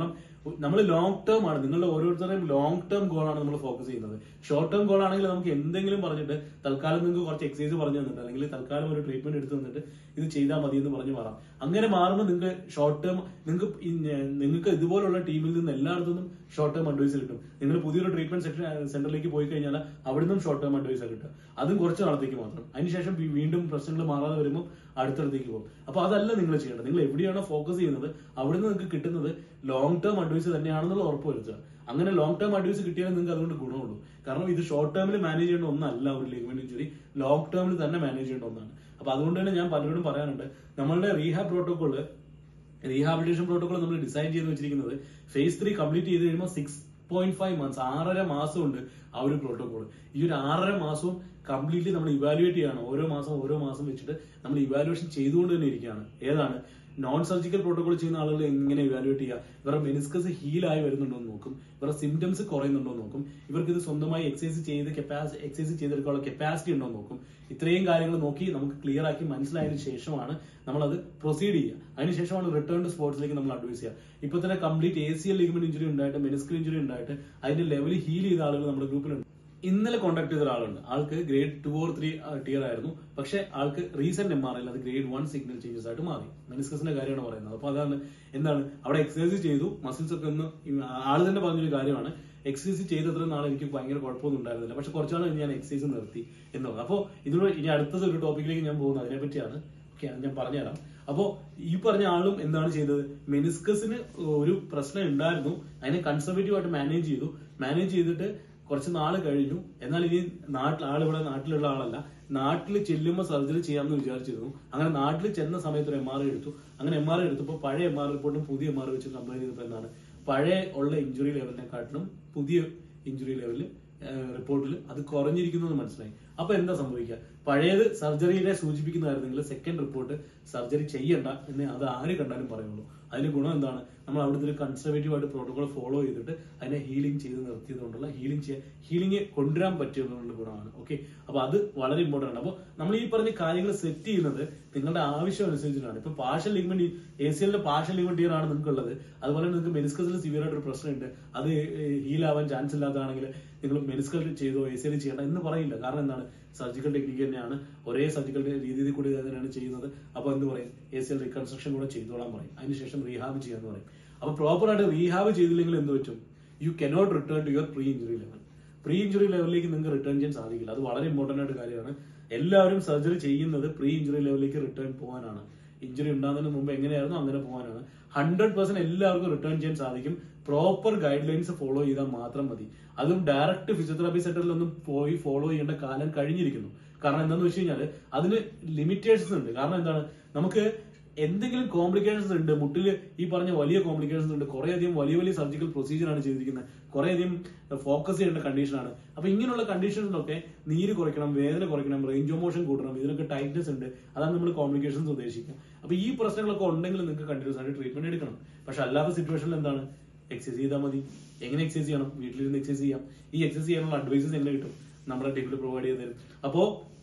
നമ്മൾ ലോങ് ടേം ആണ് നിങ്ങളുടെ ഓരോരുത്തരുടെയും ലോങ് ടേം ഗോൾ ആണ് നമ്മൾ ഫോക്കസ് ചെയ്യുന്നത് ഷോർട്ട് ടേം ഗോൾ ആണെങ്കിൽ നമുക്ക് എന്തെങ്കിലും പറഞ്ഞിട്ട് തൽക്കാലം നിങ്ങൾക്ക് കുറച്ച് എക്സസൈസ് പറഞ്ഞു തന്നിട്ട് അല്ലെങ്കിൽ തൽക്കാലം ഒരു ട്രീറ്റ്മെന്റ് എടുത്ത് തന്നിട്ട് ഇത് ചെയ്താൽ മതി എന്ന് പറഞ്ഞു മാറാം അങ്ങനെ മാറുമ്പോൾ നിങ്ങൾക്ക് ഷോർട്ട് ടേം നിങ്ങൾക്ക് നിങ്ങൾക്ക് ഇതുപോലുള്ള ടീമിൽ നിന്ന് എല്ലായിടത്തുനിന്നും ഷോർട്ട് ടേം അഡ്വൈസ് കിട്ടും നിങ്ങൾ പുതിയൊരു ട്രീറ്റ്മെന്റ് സെന്ററിലേക്ക് പോയി കഴിഞ്ഞാൽ അവിടുന്നും ഷോർട്ട് ടേം അഡ്വൈസ് കിട്ടുക അതും കുറച്ച് നാളത്തേക്ക് മാത്രം അതിനുശേഷം വീ- വീണ്ടും പ്രശ്നങ്ങൾ മാറാതെ വരുമ്പോൾ അടുത്തടുത്തേക്ക് പോകും അപ്പൊ അതല്ല നിങ്ങൾ ചെയ്യേണ്ടത് നിങ്ങൾ എവിടെയാണോ ഫോക്കസ് ചെയ്യുന്നത് അവിടുന്ന് നിങ്ങൾക്ക് കിട്ടുന്നത് ലോങ് ടേം അഡ്വൈസ് തന്നെയാണെന്നുള്ള ഉറപ്പ് വരുത്തുക അങ്ങനെ ലോങ് ടേം അഡ്വൈസ് കിട്ടിയാൽ നിങ്ങൾക്ക് അതുകൊണ്ട് ഗുണമുള്ളൂ കാരണം ഇത് ഷോർട്ട് ടേമിൽ മാനേജ് ചെയ്യേണ്ട ഒന്നല്ല ഒരു ലിഗ്മെന്റ് ഇഞ്ചുറി ലോങ് ടേമിൽ തന്നെ മാനേജ് ചെയ്യേണ്ട ഒന്നാണ് അപ്പൊ അതുകൊണ്ട് തന്നെ ഞാൻ പലരോടും പറയാനുണ്ട് നമ്മളുടെ റീഹാബ് പ്രോട്ടോകോള് റീഹാബിലിറ്റേഷൻ പ്രോട്ടോകോൾ നമ്മൾ ഡിസൈൻ ചെയ്ത് വെച്ചിരിക്കുന്നത് ഫേസ് ത്രീ കംപ്ലീറ്റ് ചെയ്ത് കഴിയുമ്പോൾ സിക്സ് പോയിന്റ് ഫൈവ് മന്ത്സ് ആറര മാസം ഉണ്ട് ആ ഒരു പ്രോട്ടോകോൾ ഈ ഒരു ആറര മാസവും കംപ്ലീറ്റ്ലി നമ്മൾ ഇവാലുവേറ്റ് ചെയ്യാണ് ഓരോ മാസം ഓരോ മാസം വെച്ചിട്ട് നമ്മൾ ഇവാലുവേഷൻ ചെയ്തുകൊണ്ട് തന്നെ ഇരിക്കുകയാണ് ഏതാണ് നോൺ സർജിക്കൽ പ്രോട്ടോകോൾ ചെയ്യുന്ന ആളുകൾ എങ്ങനെ ഇവാലുവേറ്റ് ചെയ്യുക ഇവരുടെ മെനിസ്കസ് ഹീലായി വരുന്നുണ്ടോ എന്ന് നോക്കും ഇവരുടെ സിംറ്റംസ് കുറയുന്നുണ്ടോ എന്ന് നോക്കും ഇവർക്ക് ഇത് സ്വന്തമായി എക്സസൈസ് ചെയ്ത് കപ്പാസിറ്റി എക്സസൈസ് ചെയ്തെടുക്കാനുള്ള കപ്പാസിറ്റി ഉണ്ടോ എന്ന് നോക്കും ഇത്രയും കാര്യങ്ങൾ നോക്കി നമുക്ക് ക്ലിയർ ആക്കി മനസ്സിലായതിനു ശേഷമാണ് നമ്മൾ അത് പ്രൊസീഡ് ചെയ്യുക അതിനുശേഷമാണ് റിട്ടേൺ ടു സ്പോർട്സിലേക്ക് നമ്മൾ അഡ്വൈസ് ചെയ്യുക ഇപ്പൊ തന്നെ complete A C L ligament injury ഉണ്ടായിട്ട് മെനിസ്കൽ ഇഞ്ചുറി ഉണ്ടായിട്ട് അതിന്റെ ലെവൽ ഹീൽ ചെയ്ത ആളുകൾ നമ്മുടെ ഗ്രൂപ്പിലുണ്ട് ഇന്നലെ കോൺടാക്ട് ചെയ്ത ഒരാളുണ്ട് ആൾക്ക് grade two or three tear ആയിരുന്നു പക്ഷെ ആൾക്ക് റീസെന്റ് എം ആർ അത് ഗ്രേഡ് വൺ സിഗ്നൽ ചേഞ്ചസ് ആയിട്ട് മാറി മെനിസ്കസിന്റെ കാര്യമാണ് പറയുന്നത് അപ്പൊ അതാണ് എന്താണ് അവിടെ എക്സസൈസ് ചെയ്തു മസിൽസ് ഒക്കെ ഒന്ന് ആള് തന്നെ പറഞ്ഞൊരു കാര്യമാണ് എക്സസൈസ് ചെയ്തത്ര നാൾ എനിക്ക് ഭയങ്കര കുഴപ്പമൊന്നും ഉണ്ടായിരുന്നില്ല പക്ഷെ കുറച്ചാൾ കഴിഞ്ഞ് ഞാൻ എക്സസൈസ് നിർത്തി എന്ന് പറഞ്ഞു അപ്പോൾ ഇതിലൂടെ ഇനി അടുത്തത് ഒരു ടോപ്പിക്കിലേക്ക് ഞാൻ പോകുന്നത് അതിനെ പറ്റിയാണ് ഓക്കെ അത് ഞാൻ പറഞ്ഞുതരാം അപ്പോ ഈ പറഞ്ഞ ആളും എന്താണ് ചെയ്തത് മെനിസ്കസിന് ഒരു പ്രശ്നം ഉണ്ടായിരുന്നു അതിനെ കൺസർവേറ്റീവ് ആയിട്ട് മാനേജ് ചെയ്തു മാനേജ് ചെയ്തിട്ട് കുറച്ച് നാൾ കഴിഞ്ഞു എന്നാൽ ഇനി നാട്ടിൽ ആൾ ഇവിടെ നാട്ടിലുള്ള ആളല്ല നാട്ടിൽ ചെല്ലുമ്പോൾ സർജറി ചെയ്യാമെന്ന് വിചാരിച്ചിരുന്നു അങ്ങനെ നാട്ടിൽ ചെന്ന സമയത്ത് ഒരു എം ആർ എടുത്തു അങ്ങനെ എം ആർ എടുത്തപ്പോൾ പഴയ എം ആർ റിപ്പോർട്ടും പുതിയ എം ആർ വെച്ച് കമ്പയർ ചെയ്തപ്പോൾ എന്താണ് പഴയ ഉള്ള ഇഞ്ചുറി ലെവലിനെക്കാട്ടിലും പുതിയ ഇഞ്ചുറി ലെവലിൽ റിപ്പോർട്ടിൽ അത് കുറഞ്ഞിരിക്കുന്നു എന്ന് മനസ്സിലായി അപ്പൊ എന്താ സംഭവിക്കുക പഴയത് സർജറിയെ സൂചിപ്പിക്കുന്നതായിരുന്നെങ്കിൽ സെക്കൻഡ് റിപ്പോർട്ട് സർജറി ചെയ്യണ്ട എന്ന് അത് ആര് കണ്ടാലും പറയുള്ളൂ അതിന്റെ ഗുണം എന്താണ് നമ്മൾ അവിടുത്തെ ഒരു കൺസർവേറ്റീവ് ആയിട്ട് പ്രോട്ടോകോൾ ഫോളോ ചെയ്തിട്ട് അതിനെ ഹീലിംഗ് ചെയ്ത് നിർത്തിയതുകൊണ്ടുള്ള ഹീലിംഗ് ചെയ്യാൻ ഹീലിംഗ് കൊണ്ടുവരാൻ പറ്റിയതുകൊണ്ടുള്ള ഗുണമാണ് ഓക്കെ അപ്പൊ അത് വളരെ ഇമ്പോർട്ടന്റ് ആണ് അപ്പോൾ നമ്മൾ ഈ പറഞ്ഞ കാര്യങ്ങൾ സെറ്റ് ചെയ്യുന്നത് നിങ്ങളുടെ ആവശ്യം അനുസരിച്ചിട്ടാണ് ഇപ്പൊ പാർഷ്യൽ ലിഗ്മെന്റ് എ സി എല്ലിന്റെ പാർഷ്യൽ ലിഗ്മെന്റ് ഇയർ ആണ് നിങ്ങൾക്ക് ഉള്ളത് അതുപോലെ നിങ്ങൾക്ക് മെനിസ്കസിൽ സിവിയർ ആയിട്ട് ഒരു പ്രശ്നമുണ്ട് അത് ഹീൽ ആവാൻ ചാൻസ് ഇല്ലാത്തതാണെങ്കിൽ നിങ്ങൾ മെനിസ്കൽ ചെയ്തോ എ സി എൽ ചെയ്യണ്ട എന്ന് പറയില്ല കാരണം എന്താണ് സർജിക്കൽ ടെക്നിക്ക് തന്നെയാണ് ഒരേ സർജിക്കൽ രീതിയിൽ കൂടി തന്നെയാണ് ചെയ്യുന്നത് അപ്പൊ എന്ത് പറയും എ സി എൽ റീകൺസ്ട്രക്ഷൻ കൂടെ ചെയ്തോളാൻ പറയും അതിനുശേഷം റീഹാബ് ചെയ്യാന്ന് പറയും അപ്പൊ പ്രോപ്പർ ആയിട്ട് റീഹാബ് ചെയ്തില്ലെങ്കിൽ എന്ത് പറ്റും you cannot return to your pre injury level pre injury ലെവലിലേക്ക് നിങ്ങൾക്ക് റിട്ടേൺ ചെയ്യാൻ സാധിക്കില്ല അത് വളരെ ഇമ്പോർട്ടന്റ് ആയിട്ട് കാര്യമാണ് എല്ലാവരും സർജറി ചെയ്യുന്നത് പ്രീ ഇഞ്ചുറി ലെവലിലേക്ക് റിട്ടേൺ പോകാനാണ് ഇഞ്ചുറി ഉണ്ടാകുന്നതിന് മുമ്പ് എങ്ങനെയായിരുന്നു അങ്ങനെ പോകാനാണ് ഹൺഡ്രഡ് പെർസെന്റ് എല്ലാവർക്കും റിട്ടേൺ ചെയ്യാൻ സാധിക്കും പ്രോപ്പർ ഗൈഡ് ലൈൻസ് ഫോളോ ചെയ്താൽ മാത്രം മതി അതും ഡയറക്റ്റ് ഫിസിയോതെറാപ്പി സെന്ററിലൊന്നും പോയി ഫോളോ ചെയ്യേണ്ട കാലം കഴിഞ്ഞിരിക്കുന്നു കാരണം എന്താണെന്ന് വെച്ച് കഴിഞ്ഞാൽ അതിന് ലിമിറ്റേഷൻസ് ഉണ്ട് കാരണം എന്താണ് നമുക്ക് എന്തെങ്കിലും കോംപ്ലിക്കേഷൻസ് ഉണ്ട് മുട്ടിൽ ഈ പറഞ്ഞ വലിയ കോംപ്ലിക്കേഷൻസ് ഉണ്ട് കുറെ അധികം വലിയ വലിയ സർജിക്കൽ പ്രൊസീജിയർ ആണ് ചെയ്തിരിക്കുന്നത് കുറെ അധികം ഫോക്കസ് ചെയ്യേണ്ട കണ്ടീഷനാണ് അപ്പൊ ഇങ്ങനെയുള്ള കണ്ടീഷൻസിലൊക്കെ നീര് കുറയ്ക്കണം വേദന കുറയ്ക്കണം റേഞ്ച് ഓഫ് മോഷൻ കൂട്ടണം ഇതിനൊക്കെ ടൈറ്റ്നസ് ഉണ്ട് അതാണ് നമ്മൾ കോംപ്ലിക്കേഷൻസ് ഉദ്ദേശിക്കുക അപ്പൊ ഈ പ്രശ്നങ്ങളൊക്കെ ഉണ്ടെങ്കിൽ നിങ്ങൾക്ക് കണ്ടിന്യൂസ് ആയിട്ട് ട്രീറ്റ്മെന്റ് എടുക്കണം പക്ഷെ അല്ലാത്ത സിറ്റുവേഷനിൽ എന്താണ് എക്സസൈസ് ചെയ്താൽ മതി എങ്ങനെ എക്സസൈസ് ചെയ്യണം വീട്ടിലിരുന്ന് എക്സസൈസ് ചെയ്യാം ഈ എക്സസൈസ് ചെയ്യാനുള്ള അഡ്വൈസസ് എങ്ങനെ കിട്ടും നമ്മുടെ ടീമിൽ പ്രൊവൈഡ് ചെയ്ത് തരും അപ്പോ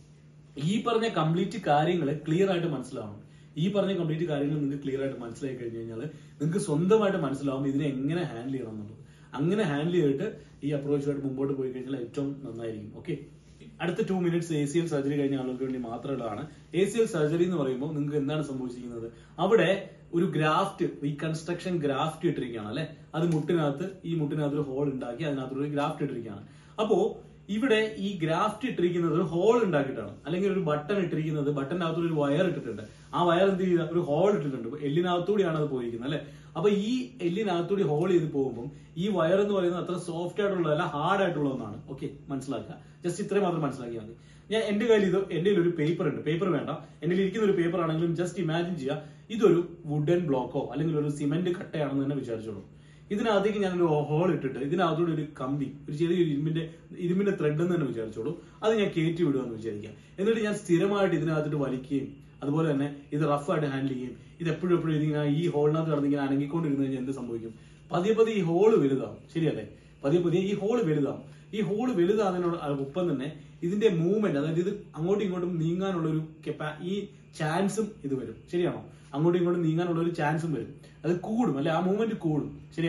ഈ പറഞ്ഞ കംപ്ലീറ്റ് കാര്യങ്ങൾ ക്ലിയർ ആയിട്ട് മനസ്സിലാവണം ഈ പറഞ്ഞ കംപ്ലീറ്റ് കാര്യങ്ങൾ നിങ്ങൾക്ക് ക്ലിയർ ആയിട്ട് മനസ്സിലായി കഴിഞ്ഞു കഴിഞ്ഞാൽ നിങ്ങൾക്ക് സ്വന്തമായിട്ട് മനസ്സിലാവും ഇതിനെ എങ്ങനെ ഹാൻഡിൽ ചെയ്യണം എന്നുള്ളത് അങ്ങനെ ഹാൻഡിൽ ചെയ്തിട്ട് ഈ അപ്രോച്ചുമായിട്ട് മുമ്പോട്ട് പോയി കഴിഞ്ഞാൽ ഏറ്റവും നന്നായിരിക്കും ഓക്കെ അടുത്ത two minutes A C L surgery കഴിഞ്ഞ ആളുകൾക്ക് വേണ്ടി മാത്രമുള്ളതാണ് എ സി എൽ സർജറി എന്ന് പറയുമ്പോൾ നിങ്ങൾക്ക് എന്താണ് സംഭവിച്ചിരിക്കുന്നത് അവിടെ ഒരു ഗ്രാഫ്റ്റ് റീകൺസ്ട്രക്ഷൻ ഗ്രാഫ്റ്റ് ഇട്ടിരിക്കുകയാണ് അല്ലെ അത് മുട്ടിനകത്ത് ഈ മുട്ടിനകത്ത് ഒരു ഹോൾ ഉണ്ടാക്കി അതിനകത്ത് ഒരു ഗ്രാഫ്റ്റ് ഇട്ടിരിക്കുകയാണ് അപ്പോ ഇവിടെ ഈ ഗ്രാഫ്റ്റ് ഇട്ടിരിക്കുന്നത് ഒരു ഹോൾ ഉണ്ടാക്കിയിട്ടാണ് അല്ലെങ്കിൽ ഒരു ബട്ടൺ ഇട്ടിരിക്കുന്നത് ബട്ടനകത്ത് ഒരു വയർ ഇട്ടിട്ടുണ്ട് ആ വയർ എന്ത് ചെയ്ത ഒരു ഹോൾ ഇട്ടിട്ടുണ്ട് എല്ലിനകത്തൂടിയാണ് അത് പോയിരിക്കുന്നത് അല്ലെ അപ്പൊ ഈ എല്ലിനകത്തൂടി ഹോൾ ചെയ്ത് പോകുമ്പോൾ ഈ വയർ എന്ന് പറയുന്നത് അത്ര സോഫ്റ്റ് ആയിട്ടുള്ളതല്ല ഹാർഡ് ആയിട്ടുള്ള ഒന്നാണ് ഓക്കെ മനസ്സിലാക്കുക ജസ്റ്റ് ഇത്രയും മാത്രം മനസ്സിലാക്കിയാൽ മതി ഞാൻ എന്റെ കയ്യിൽ ഇത് എന്റെ കയ്യിൽ ഒരു പേപ്പർ ഉണ്ട് പേപ്പർ വേണ്ട എന്റെ ഇരിക്കുന്ന ഒരു പേപ്പർ ആണെങ്കിലും ജസ്റ്റ് ഇമാജിൻ ചെയ്യുക ഇതൊരു വുഡൻ ബ്ലോക്കോ അല്ലെങ്കിൽ ഒരു സിമെന്റ് കട്ടയാണെന്ന് തന്നെ വിചാരിച്ചോളൂ ഇതിനകത്തേക്ക് ഞാനൊരു ഹോൾ ഇട്ടിട്ട് ഇതിനകത്തൂടെ ഒരു കമ്പി ഒരു ചെറിയ ഇരുമ്പിന്റെ ഇരുമ്പിന്റെ ത്രെഡ് എന്ന് തന്നെ വിചാരിച്ചോളൂ അത് ഞാൻ കയറ്റി വിടുമെന്ന് വിചാരിക്കാം എന്നിട്ട് ഞാൻ സ്ഥിരമായിട്ട് ഇതിനകത്തിട്ട് വലിക്കുകയും അതുപോലെ തന്നെ ഇത് റഫായിട്ട് ഹാൻഡിൽ ചെയ്യും ഇത് എപ്പോഴും എപ്പോഴും ഇതിങ്ങനെ ഈ ഹോളിനകത്ത് കിടന്ന് ഇങ്ങനെ അനങ്ങിക്കൊണ്ടിരുന്ന് കഴിഞ്ഞാൽ എന്ത് സംഭവിക്കും പതിയെ പതിയെ ഈ ഹോള് വലുതാവും ശരിയല്ലേ പതിയെ പതിയെ ഈ ഹോള് വലുതാവും ഈ ഹോള് വലുതാകുന്നതിനോട് ഒപ്പം തന്നെ ഇതിന്റെ മൂവ്മെന്റ് അതായത് ഇത് അങ്ങോട്ടും ഇങ്ങോട്ടും നീങ്ങാനുള്ള ഒരു കെപ്പാ ഈ ചാൻസും ഇത് വരും ശരിയാണോ അങ്ങോട്ടും ഇങ്ങോട്ടും നീങ്ങാനുള്ള ഒരു ചാൻസും വരും അത് കൂടും അല്ലെ ആ മൂവ്മെന്റ് കൂടും ശരിയാണോ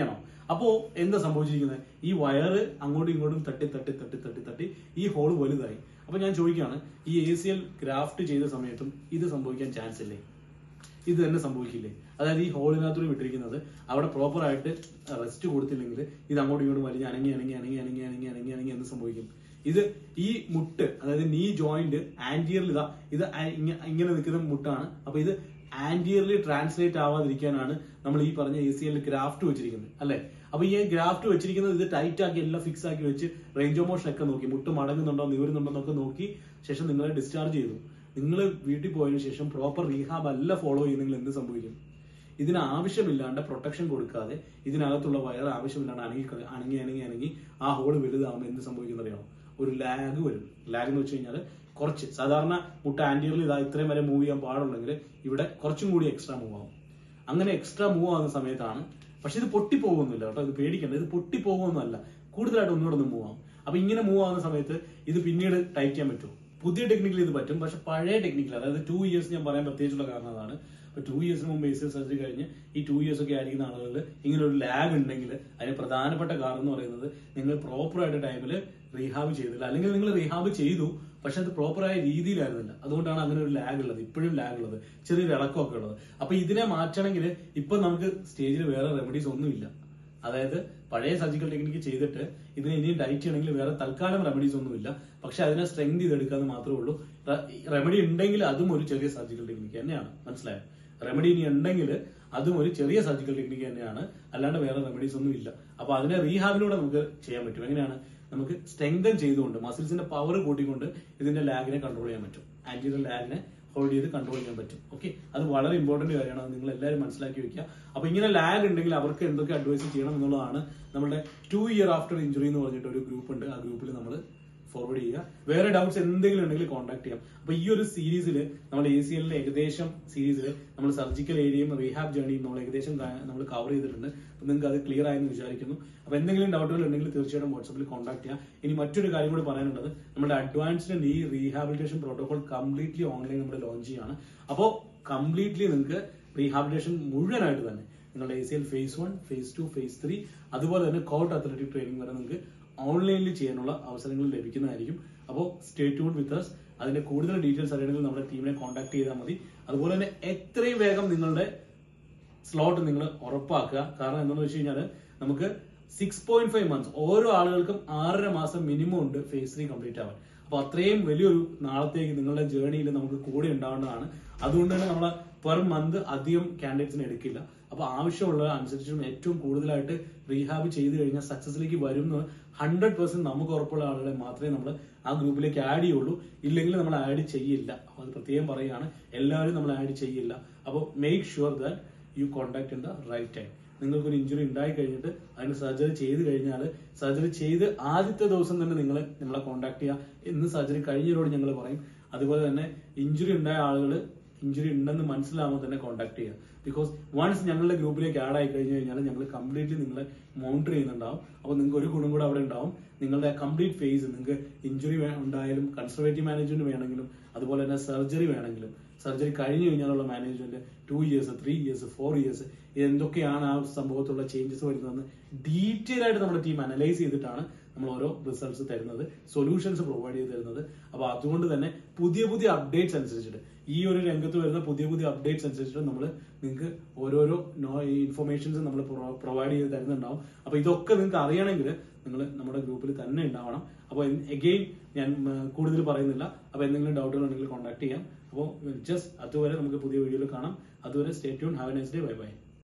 അപ്പോ എന്താ സംഭവിച്ചിരിക്കുന്നത് ഈ വയറ് അങ്ങോട്ടും ഇങ്ങോട്ടും തട്ടി തട്ടി തട്ടി തട്ടി തട്ടി ഈ ഹോൾ വലുതായി അപ്പൊ ഞാൻ ചോദിക്കുകയാണ് ഈ എ സി എൽ ഗ്രാഫ്റ്റ് ചെയ്ത സമയത്തും ഇത് സംഭവിക്കാൻ ചാൻസ് ഇല്ലേ ഇത് തന്നെ സംഭവിക്കില്ലേ അതായത് ഈ ഹോളിനകത്തൂടെ വിട്ടിരിക്കുന്നത് അവിടെ പ്രോപ്പർ ആയിട്ട് റെസ്റ്റ് കൊടുത്തില്ലെങ്കിൽ ഇത് അങ്ങോട്ടും ഇങ്ങോട്ടും വലിഞ്ഞ് അനങ്ങി അനങ്ങി അനങ്ങി അനങ്ങി അനങ്ങി അനങ്ങി അനങ്ങി എന്ത് സംഭവിക്കും ഇത് ഈ മുട്ട് അതായത് നീ ജോയിന്റ് ആന്റിയറിൽ ഇതാ ഇത് ആ- ഇങ്ങ- ഇങ്ങനെ നിൽക്കുന്ന മുട്ടാണ് അപ്പൊ ഇത് ആന്റിയറിൽ ട്രാൻസ്ലേറ്റ് ആവാതിരിക്കാനാണ് നമ്മൾ ഈ പറഞ്ഞ എ സി എൽ ഗ്രാഫ്റ്റ് വെച്ചിരിക്കുന്നത് അല്ലെ അപ്പൊ ഈ ഗ്രാഫ്റ്റ് വെച്ചിരിക്കുന്നത് ഇത് ടൈറ്റ് ആക്കി എല്ലാം ഫിക്സ് ആക്കി വെച്ച് റേഞ്ച് ഓഫ് മോഷൻ ഒക്കെ നോക്കി മുട്ട് മടങ്ങുന്നുണ്ടോ നിവരുന്നുണ്ടോ എന്നൊക്കെ നോക്കി ശേഷം നിങ്ങളെ ഡിസ്ചാർജ് ചെയ്തു നിങ്ങൾ വീട്ടിൽ പോയതിനു ശേഷം പ്രോപ്പർ റീഹാബ് അല്ല ഫോളോ ചെയ്യുന്നെങ്കിൽ എന്ത് സംഭവിക്കും ഇതിന് ആവശ്യമില്ലാണ്ട് പ്രൊട്ടക്ഷൻ കൊടുക്കാതെ ഇതിനകത്തുള്ള വയർ ആവശ്യമില്ലാണ്ട് അനങ്ങി ക- അനങ്ങി അനങ്ങി അനങ്ങി ആ ഹോൾ വലുതാവുമ്പോൾ എന്ത് സംഭവിക്കുന്ന അറിയാമോ ഒരു ലാഗ് വരും ലാഗ് എന്ന് വെച്ച് കഴിഞ്ഞാൽ കുറച്ച് സാധാരണ മുട്ട ആന്റിയറിൽ ഇതാ ഇത്രയും വരെ മൂവ് ചെയ്യാൻ പാടുള്ളെങ്കിൽ ഇവിടെ കുറച്ചും കൂടി എക്സ്ട്രാ മൂവ് ആവും അങ്ങനെ എക്സ്ട്രാ മൂവ് ആവുന്ന സമയത്താണ് പക്ഷെ ഇത് പൊട്ടിപ്പോകുന്നില്ല കേട്ടോ ഇത് പേടിക്കണ്ട ഇത് പൊട്ടിപ്പോകുന്നല്ല കൂടുതലായിട്ട് ഒന്നുകൂടെ ഒന്ന് മൂവ് ആവും അപ്പൊ ഇങ്ങനെ മൂവ് ആവുന്ന സമയത്ത് ഇത് പിന്നീട് ടൈറ്റ് ചെയ്യാൻ പറ്റും പുതിയ ടെക്നിക്കിൽ ഇത് പറ്റും പക്ഷെ പഴയ ടെക്നിക്കിൽ അതായത് ടു ഇയേഴ്സ് ഞാൻ പറയാൻ പ്രത്യേകിച്ചുള്ള കാരണം അതാണ് ഇപ്പൊ ടു ഇയേഴ്സിന് മുമ്പ് എസ് സർജറി കഴിഞ്ഞ് ഈ ടു ഇയേഴ്സ് ഒക്കെ ആയിരിക്കുന്ന ആളുകളിൽ ഇങ്ങനെ ഒരു ലാഗ് ഉണ്ടെങ്കിൽ അതിന് പ്രധാനപ്പെട്ട കാരണം എന്ന് പറയുന്നത് നിങ്ങൾ പ്രോപ്പർ ആയിട്ട് ടൈമിൽ റീഹാബ് ചെയ്തില്ല അല്ലെങ്കിൽ നിങ്ങൾ റീഹാബ് ചെയ്തു പക്ഷെ അത് പ്രോപ്പറായ രീതിയിലായിരുന്നില്ല അതുകൊണ്ടാണ് അങ്ങനെ ഒരു ലാഗ് ഉള്ളത് ഇപ്പോഴും ലാഗ് ഉള്ളത് ചെറിയൊരു ഇളക്കമൊക്കെ ഉള്ളത് അപ്പൊ ഇതിനെ മാറ്റണമെങ്കിൽ ഇപ്പൊ നമുക്ക് സ്റ്റേജിൽ വേറെ റെമഡീസ് ഒന്നുമില്ല അതായത് പഴയ സർജിക്കൽ ടെക്നിക്ക് ചെയ്തിട്ട് ഇതിനെ ഇനിയും ഡയറ്റ് ചെയ്യണമെങ്കിൽ വേറെ തൽക്കാലം റെമഡീസ് ഒന്നുമില്ല പക്ഷെ അതിനെ സ്ട്രെങ്ത് ചെയ്തെടുക്കാന്ന് മാത്രമേ ഉള്ളൂ റെമഡി ഉണ്ടെങ്കിൽ അതും ഒരു ചെറിയ സർജിക്കൽ ടെക്നിക്ക് തന്നെയാണ് മനസ്സിലായോ റെമഡി ഇനി ഉണ്ടെങ്കിൽ അതും ഒരു ചെറിയ സർജിക്കൽ ടെക്നിക്ക് തന്നെയാണ് അല്ലാണ്ട് വേറെ റെമഡീസ് ഒന്നും ഇല്ല അപ്പൊ അതിനെ റീഹാബിലൂടെ നമുക്ക് ചെയ്യാൻ പറ്റും എങ്ങനെയാണ് നമുക്ക് സ്ട്രെങ്തൻ ചെയ്തുകൊണ്ട് മസിൽസിന്റെ പവർ കൂട്ടിക്കൊണ്ട് ഇതിന്റെ ലാഗിനെ കൺട്രോൾ ചെയ്യാൻ പറ്റും ആന്റിയർ ലാഗിനെ ഹോൾഡ് ചെയ്ത് കൺട്രോൾ ചെയ്യാൻ പറ്റും ഓക്കെ അത് വളരെ ഇമ്പോർട്ടന്റ് കാര്യമാണ് അത് നിങ്ങൾ എല്ലാവരും മനസ്സിലാക്കി വെക്കുക അപ്പൊ ഇങ്ങനെ ലാഗ് ഉണ്ടെങ്കിൽ അവർക്ക് എന്തൊക്കെ അഡ്വൈസ് ചെയ്യണം എന്നുള്ളതാണ് നമ്മുടെ ടു ഇയർ ആഫ്റ്റർ ഇഞ്ചുറി എന്ന് പറഞ്ഞിട്ട് ഒരു ഗ്രൂപ്പ് ഉണ്ട് ആ ഗ്രൂപ്പിൽ നമ്മൾ ഫോർവേഡ് ചെയ്യുക വേറെ ഡൗട്ട്സ് എന്തെങ്കിലും ഉണ്ടെങ്കിൽ കോൺടാക്ട് ചെയ്യാം അപ്പൊ ഈ ഒരു സീരീസിൽ നമ്മൾ എ സി എല്ലിലെ ഏകദേശം സീരീസിൽ നമ്മൾ സർജിക്കൽ ഏരിയയും റീഹാബ് ജേണിയും നമ്മൾ ഏകദേശം നമ്മൾ കവർ ചെയ്തിട്ടുണ്ട് അപ്പൊ നിങ്ങൾക്ക് അത് ക്ലിയർ ആയെന്ന് വിചാരിക്കുന്നു അപ്പൊ എന്തെങ്കിലും ഡൗട്ടുകൾ ഉണ്ടെങ്കിൽ തീർച്ചയായിട്ടും വാട്സപ്പിൽ കോൺടാക്ട് ചെയ്യാം ഇനി മറ്റൊരു കാര്യം കൂടി പറയാനുള്ളത് നമ്മുടെ advanced knee rehabilitation protocol completely online നമ്മൾ ലോഞ്ച് ചെയ്യാണ് അപ്പോൾ കംപ്ലീറ്റ്ലി നിങ്ങൾക്ക് റീഹാബിലിറ്റേഷൻ മുഴുവനായിട്ട് തന്നെ നിങ്ങളുടെ A C L phase one phase two phase three അതുപോലെ തന്നെ കോട്ട് അത്ലറ്റിക് ട്രെയിനിങ് വരെ നിങ്ങൾക്ക് ഓൺലൈനിൽ ചെയ്യാനുള്ള അവസരങ്ങൾ ലഭിക്കുന്നതായിരിക്കും അപ്പോൾ സ്റ്റേ ട്യൂൺ വിത്ത് us അതിന്റെ കൂടുതൽ ഡീറ്റെയിൽസ് അറിയണമെങ്കിൽ നമ്മുടെ ടീമിനെ കോൺടാക്ട് ചെയ്താൽ മതി അതുപോലെ തന്നെ എത്രയും വേഗം നിങ്ങളുടെ സ്ലോട്ട് നിങ്ങൾ ഉറപ്പാക്കുക കാരണം എന്താണെന്ന് വെച്ച് കഴിഞ്ഞാൽ നമുക്ക് സിക്സ് പോയിന്റ് ഫൈവ് മന്ത്സ് ഓരോ ആളുകൾക്കും ആറര മാസം മിനിമം ഉണ്ട് ഫേസ് ത്രീ കംപ്ലീറ്റ് ആവാൻ അപ്പൊ അത്രയും വലിയൊരു നാളത്തേക്ക് നിങ്ങളുടെ ജേർണിയിൽ നമുക്ക് കൂടെ ഉണ്ടാവേണ്ടതാണ് അതുകൊണ്ട് തന്നെ നമ്മൾ പെർ മന്ത് അധികം കാൻഡിഡേറ്റ്സിനെ എടുക്കില്ല അപ്പൊ ആവശ്യമുള്ള അനുസരിച്ചും ഏറ്റവും കൂടുതലായിട്ട് റീഹാബ് ചെയ്ത് കഴിഞ്ഞാൽ സക്സസിലേക്ക് വരും എന്ന് ഹൺഡ്രഡ് പെർസെന്റ് നമുക്ക് ഉറപ്പുള്ള ആളുകളെ മാത്രമേ നമ്മൾ ആ ഗ്രൂപ്പിലേക്ക് ആഡ് ചെയ്യുള്ളൂ ഇല്ലെങ്കിൽ നമ്മൾ ആഡ് ചെയ്യില്ല അപ്പൊ അത് പ്രത്യേകം പറയുകയാണ് എല്ലാവരും നമ്മൾ ആഡ് ചെയ്യില്ല അപ്പോൾ make sure that you contact in the right time നിങ്ങൾക്ക് ഒരു ഇഞ്ചുറി ഉണ്ടായി കഴിഞ്ഞിട്ട് അതിന് സർജറി ചെയ്ത് കഴിഞ്ഞാൽ സർജറി ചെയ്ത് ആദ്യത്തെ ദിവസം തന്നെ നിങ്ങൾ നമ്മളെ കോണ്ടാക്ട് ചെയ്യുക ഇന്ന് സർജറി കഴിഞ്ഞവരോട് ഞങ്ങൾ പറയും അതുപോലെ തന്നെ ഇഞ്ചുറി ഉണ്ടായ ആളുകൾ ഇഞ്ചുറി ഉണ്ടെന്ന് മനസ്സിലാവുമ്പോൾ തന്നെ കോണ്ടാക്ട് ചെയ്യുക ബിക്കോസ് വൺസ് ഞങ്ങളുടെ ഗ്രൂപ്പിലേക്ക് ആഡ് ആയി കഴിഞ്ഞു കഴിഞ്ഞാൽ ഞങ്ങൾ കംപ്ലീറ്റ്ലി നിങ്ങളെ മോണിറ്റർ ചെയ്യുന്നുണ്ടാവും അപ്പോൾ നിങ്ങൾക്ക് ഒരു ഗുണം കൂടെ അവിടെ ഉണ്ടാവും നിങ്ങളുടെ കംപ്ലീറ്റ് ഫേസ് നിങ്ങൾക്ക് ഇഞ്ചുറി ഉണ്ടായാലും കൺസർവേറ്റീവ് മാനേജ്മെന്റ് വേണമെങ്കിലും അതുപോലെ തന്നെ സർജറി വേണമെങ്കിലും സർജറി കഴിഞ്ഞു കഴിഞ്ഞാലുള്ള management two years three years four years എന്തൊക്കെയാണ് ആ സംഭവത്തിലുള്ള ചേഞ്ചസ് വരുന്നതെന്ന് ഡീറ്റെയിൽ ആയിട്ട് നമ്മുടെ ടീം അനലൈസ് ചെയ്തിട്ടാണ് നമ്മൾ ഓരോ റിസൾട്ട്സ് തരുന്നത് സൊല്യൂഷൻസ് പ്രൊവൈഡ് ചെയ്ത് തരുന്നത് അപ്പൊ അതുകൊണ്ട് തന്നെ പുതിയ പുതിയ അപ്ഡേറ്റ്സ് അനുസരിച്ചിട്ട് ഈ ഒരു രംഗത്ത് വരുന്ന പുതിയ പുതിയ അപ്ഡേറ്റ്സ് അനുസരിച്ചിട്ട് നമ്മൾ നിങ്ങൾക്ക് ഓരോരോ ഇൻഫർമേഷൻസ് നമ്മൾ പ്രൊവൈഡ് ചെയ്ത് തരുന്നുണ്ടാവും അപ്പൊ ഇതൊക്കെ നിങ്ങൾക്ക് അറിയണമെങ്കിൽ നിങ്ങൾ നമ്മുടെ ഗ്രൂപ്പിൽ തന്നെ ഉണ്ടാവണം അപ്പോൾ എഗെയിൻ ഞാൻ ഉം, കൂടുതൽ പറയുന്നില്ല അപ്പോൾ എന്തെങ്കിലും ഡൗട്ടുകൾ ഉണ്ടെങ്കിൽ കോൺടാക്ട് ചെയ്യാം അപ്പോൾ ജസ്റ്റ് അതുവരെ നമുക്ക് പുതിയ വീഡിയോയിൽ കാണാം അതുവരെ stay tune have a nice day bye by